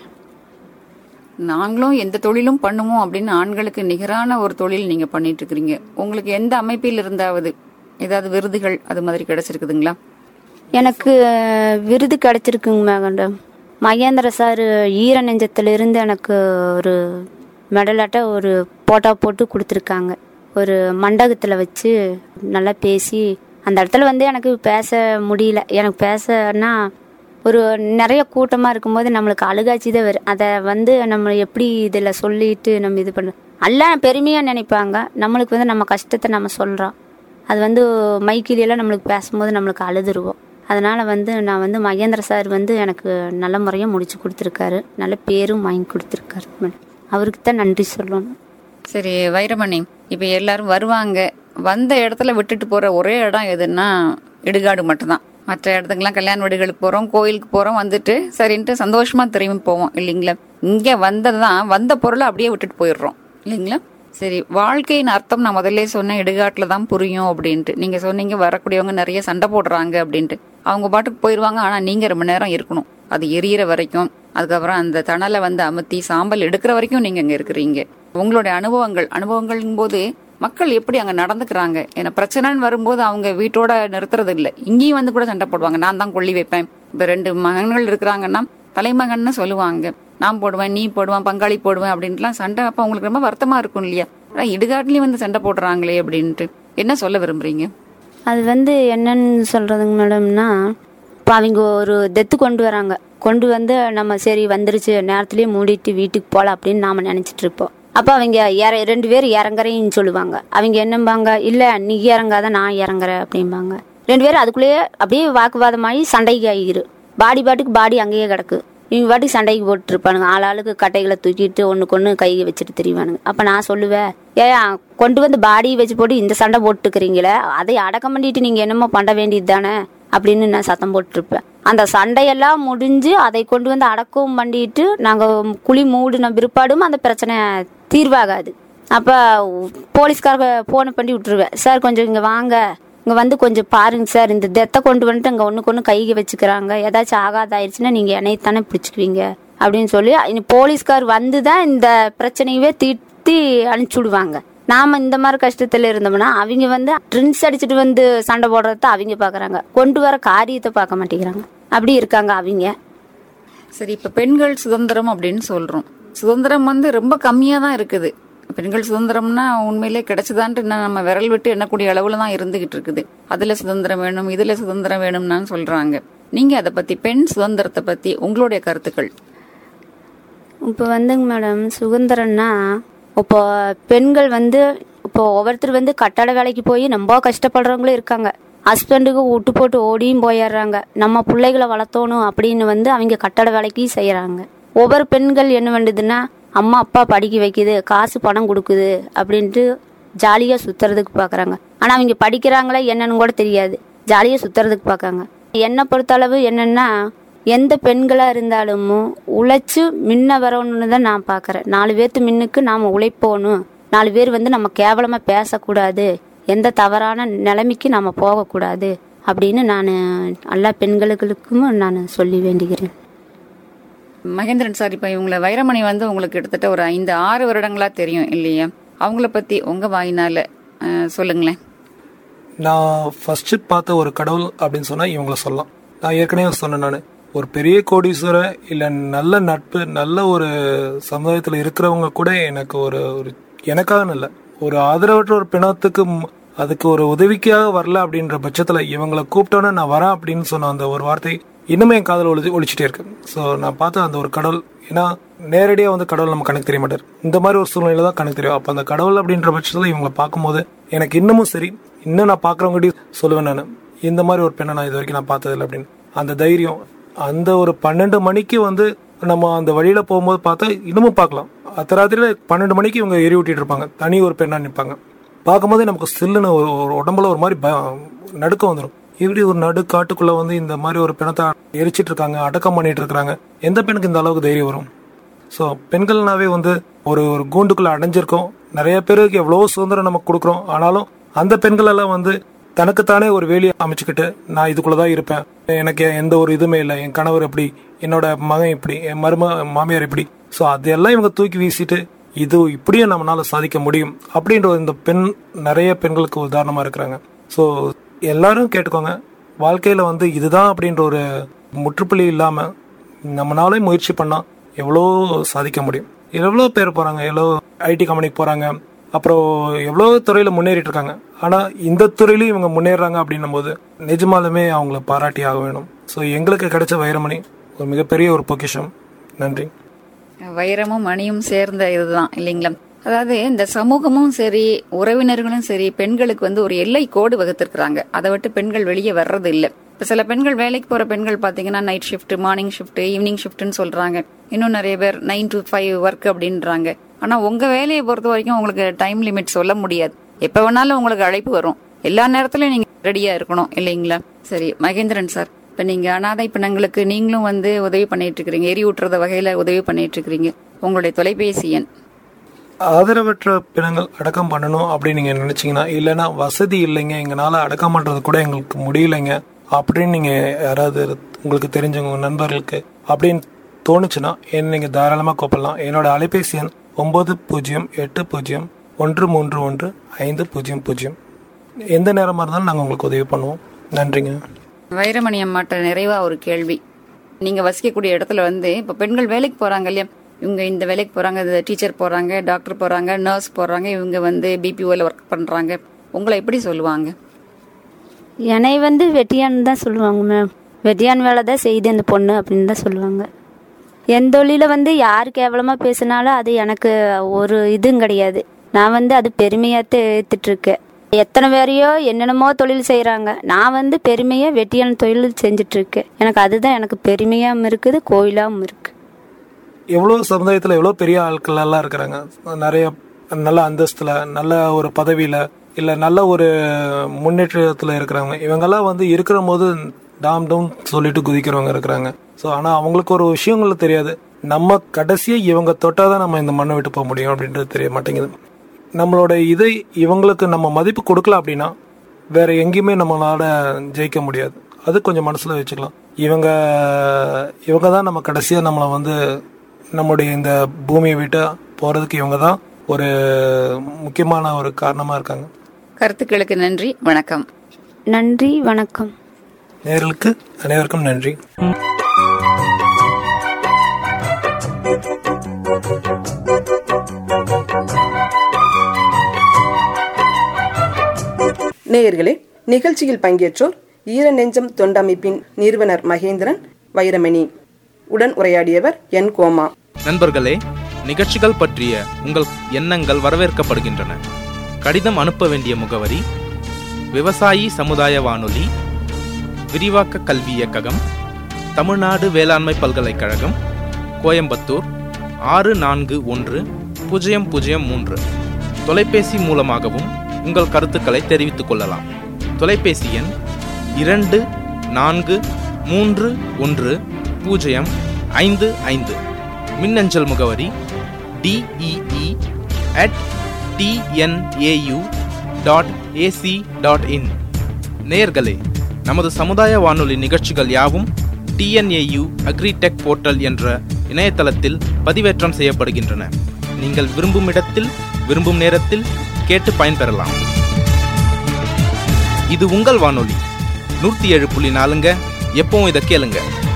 நாங்களும் எந்த தொழிலும் பண்ணுவோம் அப்படின்னு ஆண்களுக்கு நிகரான ஒரு தொழில் நீங்க பண்ணிட்டு இருக்கிறீங்க உங்களுக்கு எந்த அமைப்பில் இருந்தாவது ஏதாவது விருதுகள் அது மாதிரி கிடைச்சிருக்குதுங்களா எனக்கு விருது கிடைச்சிருக்குங்க மேடம் மகேந்திர சார் ஈர நெஞ்சத்திலிருந்து எனக்கு ஒரு மெடலாட்ட ஒரு போட்டோ போட்டு கொடுத்துருக்காங்க ஒரு மண்டபத்தில் வச்சு நல்லா பேசி அந்த இடத்துல வந்து எனக்கு பேச முடியல எனக்கு பேசனா ஒரு நிறைய கூட்டமாக இருக்கும்போது நம்மளுக்கு அழுகாட்சி தான் வரும் அதை வந்து நம்ம எப்படி இதில் சொல்லிட்டு நம்ம இது பண்ண எல்லாம் பெருமையாக நினைப்பாங்க நம்மளுக்கு வந்து நம்ம கஷ்டத்தை நம்ம சொல்கிறோம் அது வந்து மைக்கிலியெல்லாம் நம்மளுக்கு பேசும்போது நம்மளுக்கு அழுதுருவோம் அதனால் வந்து நான் வந்து மகேந்திர சார் வந்து எனக்கு நல்ல முறையாக முடிச்சு கொடுத்துருக்காரு நல்ல பேரும் வாங்கி கொடுத்துருக்காரு மேடம் அவருக்கு தான் நன்றி சொல்லணும் சரி வைரமணி இப்ப எல்லாரும் வருவாங்க வந்த இடத்துல விட்டுட்டு போற ஒரே இடம் எதுன்னா இடுகாடு மட்டும்தான் மற்ற இடத்துக்குலாம் கல்யாண வீடுகளுக்கு போறோம் கோயிலுக்கு போறோம் வந்துட்டு சரின்ட்டு சந்தோஷமா திரும்பி போவோம் இல்லைங்களா இங்க வந்ததுதான் வந்த பொருளை அப்படியே விட்டுட்டு போயிடுறோம் இல்லைங்களா சரி வாழ்க்கையின் அர்த்தம் நான் முதல்ல சொன்னேன் இடுகாட்டுல தான் புரியும் அப்படின்ட்டு நீங்க சொன்னீங்க வரக்கூடியவங்க நிறைய சண்டை போடுறாங்க அப்படின்ட்டு அவங்க பாட்டுக்கு போயிடுவாங்க ஆனா நீங்க ரொம்ப நேரம் இருக்கணும் அது எரியற வரைக்கும் அதுக்கப்புறம் அந்த தணலை வந்து அமுத்தி சாம்பல் எடுக்கிற வரைக்கும் நீங்க அங்க இருக்கிறீங்க உங்களுடைய அனுபவங்கள் அனுபவங்கள் போது மக்கள் எப்படி அங்க நடந்துக்கிறாங்க ஏன்னா பிரச்சனைன்னு வரும்போது அவங்க வீட்டோட நிறுத்துறது இல்ல இங்கேயும் வந்து கூட சண்டை போடுவாங்க நான் தான் கொள்ளி வைப்பேன் இப்ப ரெண்டு மகன்கள் இருக்கிறாங்கன்னா தலைமகன்னு சொல்லுவாங்க நான் போடுவேன் நீ போடுவேன் பங்காளி போடுவேன் அப்படின்ட்டுலாம் சண்டை அப்ப உங்களுக்கு ரொம்ப வருத்தமா இருக்கும் இல்லையா ஆனா இடுகாட்டுலயும் வந்து சண்டை போடுறாங்களே அப்படின்ட்டு என்ன சொல்ல விரும்புறீங்க அது வந்து என்னன்னு சொல்கிறதுங்க மேடம்னா இப்போ அவங்க ஒரு டெத்து கொண்டு வராங்க கொண்டு வந்து நம்ம சரி வந்துருச்சு நேரத்துலேயே மூடிட்டு வீட்டுக்கு போகலாம் அப்படின்னு நாம் நினச்சிட்டு இருப்போம் அப்போ அவங்க இற ரெண்டு பேர் இறங்குறேன்னு சொல்லுவாங்க அவங்க என்னம்பாங்க இல்லை நீ இறங்காத நான் இறங்குறேன் அப்படிம்பாங்க ரெண்டு பேரும் அதுக்குள்ளேயே அப்படியே வாக்குவாதமாகி சண்டைக்கு ஆகிரு பாடி பாட்டுக்கு பாடி அங்கேயே கிடக்கு இவங்க பாட்டுக்கு சண்டைக்கு போட்டு இருப்பானுங்க ஆள் ஆளுக்கு கட்டைகளை தூக்கிட்டு ஒன்றுக்கு ஒன்று கையை வச்சுட்டு திரிவானுங்க அப்போ நான் சொல்லுவேன் ஏயா கொண்டு வந்து பாடி வச்சு போட்டு இந்த சண்டை போட்டுக்கிறீங்களே அதை அடக்கம் பண்ணிட்டு நீங்கள் என்னமோ பண்ண வேண்டியது தானே அப்படின்னு நான் சத்தம் போட்டிருப்பேன் அந்த சண்டையெல்லாம் முடிஞ்சு அதை கொண்டு வந்து அடக்கவும் பண்ணிட்டு நாங்கள் குழி மூடின பிற்பாடும் அந்த பிரச்சனை தீர்வாகாது அப்போ போலீஸ்காரங்க ஃபோனை பண்ணி விட்டுருவேன் சார் கொஞ்சம் இங்கே வாங்க இங்கே வந்து கொஞ்சம் பாருங்க சார் இந்த தெத்தை கொண்டு வந்துட்டு அங்கே ஒன்றுக்கு ஒன்று கைக்கு வச்சுக்கிறாங்க ஏதாச்சும் ஆகாத ஆயிடுச்சுன்னா நீங்கள் என்னைத்தானே பிடிச்சிக்குவீங்க அப்படின்னு சொல்லி இனி போலீஸ்கார் வந்து தான் இந்த பிரச்சனையவே தீர்த்தி அனுப்பிச்சி விடுவாங்க நாம இந்த மாதிரி கஷ்டத்துல இருந்தோம்னா அவங்க வந்து ட்ரிங்க்ஸ் அடிச்சுட்டு வந்து சண்டை போடுறத அவங்க பாக்குறாங்க கொண்டு வர காரியத்தை பார்க்க மாட்டேங்கிறாங்க அப்படி இருக்காங்க அவங்க சரி இப்ப பெண்கள் சுதந்திரம் அப்படின்னு சொல்றோம் சுதந்திரம் வந்து ரொம்ப கம்மியா தான் இருக்குது பெண்கள் சுதந்திரம்னா உண்மையிலே கிடைச்சதான்ட்டு இன்னும் நம்ம விரல் விட்டு எண்ணக்கூடிய அளவுல தான் இருந்துகிட்டு இருக்குது அதுல சுதந்திரம் வேணும் இதுல சுதந்திரம் வேணும்னு சொல்றாங்க நீங்க அதை பத்தி பெண் சுதந்திரத்தை பத்தி உங்களுடைய கருத்துக்கள் இப்போ வந்துங்க மேடம் சுதந்திரம்னா இப்போ பெண்கள் வந்து இப்போ ஒவ்வொருத்தர் வந்து கட்டட வேலைக்கு போய் ரொம்ப கஷ்டப்படுறவங்களும் இருக்காங்க ஹஸ்பண்டுக்கு விட்டு போட்டு ஓடியும் போயிடுறாங்க நம்ம பிள்ளைகளை வளர்த்தணும் அப்படின்னு வந்து அவங்க கட்டட வேலைக்கு செய்யறாங்க ஒவ்வொரு பெண்கள் என்ன வேண்டுதுன்னா அம்மா அப்பா படிக்க வைக்குது காசு பணம் கொடுக்குது அப்படின்ட்டு ஜாலியாக சுத்துறதுக்கு பார்க்குறாங்க ஆனால் அவங்க படிக்கிறாங்களா என்னன்னு கூட தெரியாது ஜாலியாக சுத்துறதுக்கு பார்க்காங்க என்னை பொறுத்தளவு என்னன்னா எந்த பெண்களாக இருந்தாலும் உழைச்சு முன்ன வரணும்னு தான் நான் பார்க்குறேன் நாலு பேர்த்து முன்னுக்கு நாம் உழைப்போணும் நாலு பேர் வந்து நம்ம கேவலமாக பேசக்கூடாது எந்த தவறான நிலைமைக்கு நாம் போகக்கூடாது அப்படின்னு நான் எல்லா பெண்களுக்கும் நான் சொல்லி வேண்டுகிறேன் மகேந்திரன் சார் இப்ப இவங்கள வைரமணி வந்து உங்களுக்கு கிட்டத்தட்ட ஒரு ஐந்து ஆறு வருடங்களா தெரியும் இல்லையா அவங்கள பத்தி உங்க வாயினால அஹ், சொல்லுங்களேன் நான் ஃபர்ஸ்ட் பார்த்த ஒரு கடவுள் அப்படின்னு சொன்னா இவங்கள சொல்லலாம் நான் ஏற்கனவே சொன்னேன் நான் ஒரு பெரிய கோடீஸ்வரர் இல்ல நல்ல நட்பு நல்ல ஒரு சமுதாயத்துல இருக்கிறவங்க கூட எனக்கு ஒரு ஒரு எனக்காக இல்ல ஒரு ஆதரவற்ற ஒரு பிணத்துக்கு ம்- அதுக்கு ஒரு உதவிக்காக வரல அப்படின்ற பட்சத்துல இவங்களை கூப்பிட்டோன்னே நான் வரேன் அப்படின்னு சொன்ன அந்த ஒரு வார்த்தை இன்னுமே என் காதில் ஒளி ஒழிச்சிட்டே இருக்கு ஸோ நான் பார்த்த அந்த ஒரு கடவுள் ஏன்னா நேரடியாக வந்து கடவுள் நம்ம கணக்கு தெரிய மாட்டார் இந்த மாதிரி ஒரு சூழ்நிலை தான் கணக்கு தெரியும் அப்போ அந்த கடவுள் அப்படின்ற பட்சத்தில் இவங்களை பார்க்கும்போது எனக்கு இன்னமும் சரி இன்னும் நான் பார்க்குறவங்ககிட்ட சொல்லுவேன் நான் இந்த மாதிரி ஒரு பெண்ணை நான் இது வரைக்கும் நான் பார்த்ததில்லை அப்படின்னு அந்த தைரியம் அந்த ஒரு பன்னெண்டு மணிக்கு வந்து நம்ம அந்த வழியில போகும்போது பார்த்தா இன்னமும் பார்க்கலாம் அத்தராத்திரியில பன்னெண்டு மணிக்கு இவங்க எரி விட்டிட்டு இருப்பாங்க தனி ஒரு பெண்ணா நிற்பாங்க பார்க்கும்போதே நமக்கு சில்லுன்னு ஒரு ஒரு உடம்புல ஒரு மாதிரி பய- நடுக்கம் வந்துடும் இப்படி ஒரு நடு காட்டுக்குள்ள வந்து இந்த மாதிரி ஒரு பிணத்தை எரிச்சிட்டு இருக்காங்க அடக்கம் பண்ணிட்டு இருக்காங்க எந்த பெண்ணுக்கு இந்த அளவுக்கு தைரியம் வரும் ஸோ பெண்கள்னாவே வந்து ஒரு ஒரு கூண்டுக்குள்ள அடைஞ்சிருக்கோம் நிறைய பேருக்கு எவ்வளோ சுதந்திரம் நமக்கு கொடுக்குறோம் ஆனாலும் அந்த பெண்கள் எல்லாம் வந்து தனக்குத்தானே ஒரு வேலையை அமைச்சுக்கிட்டு நான் இதுக்குள்ள தான் இருப்பேன் எனக்கு எந்த ஒரு இதுவுமே இல்லை என் கணவர் எப்படி என்னோட மகன் இப்படி என் மரும மாமியார் இப்படி ஸோ அதையெல்லாம் இவங்க தூக்கி வீசிட்டு இது இப்படியும் நம்மளால சாதிக்க முடியும் அப்படின்ற ஒரு இந்த பெண் நிறைய பெண்களுக்கு உதாரணமா இருக்கிறாங்க ஸோ எல்லாரும் கேட்டுக்கோங்க வாழ்க்கையில வந்து இதுதான் அப்படின்ற ஒரு முற்றுப்புள்ளி இல்லாம நம்மளாலே முயற்சி பண்ணா எவ்வளோ சாதிக்க முடியும் எவ்வளோ பேர் போறாங்க எவ்வளோ ஐடி கம்பெனிக்கு போறாங்க அப்புறம் எவ்வளோ துறையில முன்னேறிட்டு இருக்காங்க ஆனா இந்த துறையிலையும் இவங்க முன்னேறாங்க அப்படின்னும் போது நிஜமாலுமே அவங்கள பாராட்டி ஆக வேணும் ஸோ எங்களுக்கு கிடைச்ச வைரமணி ஒரு மிகப்பெரிய ஒரு பொக்கிஷம் நன்றி வைரமும் மணியும் சேர்ந்த இதுதான் இல்லைங்களா அதாவது இந்த சமூகமும் சரி உறவினர்களும் சரி பெண்களுக்கு வந்து ஒரு எல்லை கோடு வகுத்திருக்கிறாங்க அதை விட்டு பெண்கள் வெளியே வர்றது இல்ல இப்ப சில பெண்கள் வேலைக்கு போற பெண்கள் பாத்தீங்கன்னா night shift morning shift evening ஷிஃப்ட்னு சொல்றாங்க இன்னும் நிறைய பேர் நைன் டு ஃபைவ் ஒர்க் அப்படின்றாங்க ஆனா உங்க வேலையை பொறுத்த வரைக்கும் உங்களுக்கு டைம் லிமிட் சொல்ல முடியாது எப்ப வேணாலும் உங்களுக்கு அழைப்பு வரும் எல்லா நேரத்திலயும் நீங்க ரெடியா இருக்கணும் இல்லைங்களா சரி மகேந்திரன் சார் இப்ப நீங்க அனாதை பிணங்களுக்கு நீங்களும் வந்து உதவி பண்ணிட்டு இருக்கிறீங்க எரி ஊட்டுறத வகையில உதவி பண்ணிட்டு இருக்கிறீங்க உங்களுடைய தொலைபேசி எண் ஆதரவற்ற பிணங்கள் அடக்கம் பண்ணணும் அப்படின்னு நீங்க நினைச்சீங்கன்னா இல்லைன்னா வசதி இல்லைங்க எங்களால அடக்கம் பண்றது கூட எங்களுக்கு முடியலைங்க அப்படின்னு நீங்க யாராவது உங்களுக்கு தெரிஞ்சவங்க உங்க நண்பர்களுக்கு அப்படின்னு தோணுச்சுன்னா என்ன நீங்க தாராளமா கூப்பிடலாம் என்னோட அலைபேசி எண் ஒன்பது பூஜ்ஜியம் எட்டு பூஜ்ஜியம் ஒன்று மூன்று ஒன்று ஐந்து பூஜ்ஜியம் பூஜ்ஜியம் எந்த நேரமா இருந்தாலும் நாங்கள் உங்களுக்கு உதவி பண்ணுவோம் நன்றிங்க வைரமணி அம்மாட்ட நிறைவா ஒரு கேள்வி நீங்க வசிக்கக்கூடிய இடத்துல வந்து இப்ப பெண்கள் வேலைக்கு போறாங்க இல்லையா இவங்க இந்த வேலைக்கு போறாங்க டீச்சர் போறாங்க டாக்டர் போறாங்க நர்ஸ் போறாங்க இவங்க வந்து பிபிஓல ஒர்க் பண்றாங்க உங்களை எப்படி சொல்லுவாங்க என்னை வந்து வெட்டியான் தான் சொல்லுவாங்க மேம் வெட்டியான் வேலை தான் செய்யுது அந்த பொண்ணு அப்படின்னு தான் சொல்லுவாங்க என் தொழில வந்து யார் கேவலமாக பேசினாலும் அது எனக்கு ஒரு இதுவும் கிடையாது நான் வந்து அது பெருமையாக ஏற்றுட்டு இருக்கேன் எத்தனை பேரையோ என்னென்னமோ தொழில் செய்கிறாங்க நான் வந்து பெருமையாக வெட்டியான் தொழில் செஞ்சுட்டு இருக்கேன் எனக்கு அதுதான் எனக்கு பெருமையாகவும் இருக்குது கோயிலாகவும் இருக்குது எவ்வளோ சமுதாயத்தில் எவ்வளோ பெரிய ஆட்கள் எல்லாம் இருக்கிறாங்க நிறைய நல்ல அந்தஸ்துல நல்ல ஒரு பதவியில இல்லை நல்ல ஒரு முன்னேற்றத்தில் இருக்கிறவங்க இவங்கெல்லாம் வந்து இருக்கிற போது டாம் டவுன் சொல்லிட்டு குதிக்கிறவங்க இருக்கிறாங்க ஸோ ஆனால் அவங்களுக்கு ஒரு விஷயங்கள் தெரியாது நம்ம கடைசியாக இவங்க தொட்டாதான் நம்ம இந்த மண்ணை விட்டு போக முடியும் அப்படின்றது தெரிய மாட்டேங்குது நம்மளோட இதை இவங்களுக்கு நம்ம மதிப்பு கொடுக்கல அப்படின்னா வேற எங்கேயுமே நம்மளால ஜெயிக்க முடியாது அது கொஞ்சம் மனசுல வச்சுக்கலாம் இவங்க இவங்க தான் நம்ம கடைசியா நம்மளை வந்து நம்முடைய இந்த பூமியை விட்டு போறதுக்கு இவங்க தான் ஒரு முக்கியமான ஒரு காரணமா இருக்காங்க கருத்துக்களுக்கு நன்றி வணக்கம் நன்றி வணக்கம் நேர்களுக்கு அனைவருக்கும் நன்றி நேயர்களே நிகழ்ச்சியில் பங்கேற்றோர் ஈர நெஞ்சம் தொண்டமைப்பின் நிறுவனர் மகேந்திரன் வைரமணி உடன் உரையாடியவர் என் கோமா நண்பர்களே நிகழ்ச்சிகள் பற்றிய உங்கள் எண்ணங்கள் வரவேற்கப்படுகின்றன கடிதம் அனுப்ப வேண்டிய முகவரி விவசாயி சமுதாய வானொலி விரிவாக்க கல்வி இயக்ககம் தமிழ்நாடு வேளாண்மை பல்கலைக்கழகம் கோயம்புத்தூர் ஆறு நான்கு ஒன்று பூஜ்ஜியம் பூஜ்ஜியம் மூன்று தொலைபேசி மூலமாகவும் உங்கள் கருத்துக்களை தெரிவித்துக் கொள்ளலாம் தொலைபேசி எண் இரண்டு நான்கு மூன்று ஒன்று பூஜ்ஜியம் ஐந்து ஐந்து மின்னஞ்சல் முகவரி DEE at TNAU dot AC dot in நேயர்களே நமது சமுதாய வானொலி நிகழ்ச்சிகள் யாவும் டிஎன்ஏயு அக்ரிடெக் போர்ட்டல் என்ற இணையதளத்தில் பதிவேற்றம் செய்யப்படுகின்றன நீங்கள் விரும்பும் இடத்தில் விரும்பும் நேரத்தில் கேட்டு பயன்பெறலாம் இது உங்கள் வானொலி நூற்றி ஏழு புள்ளி நாலுங்க எப்பவும் இதை கேளுங்க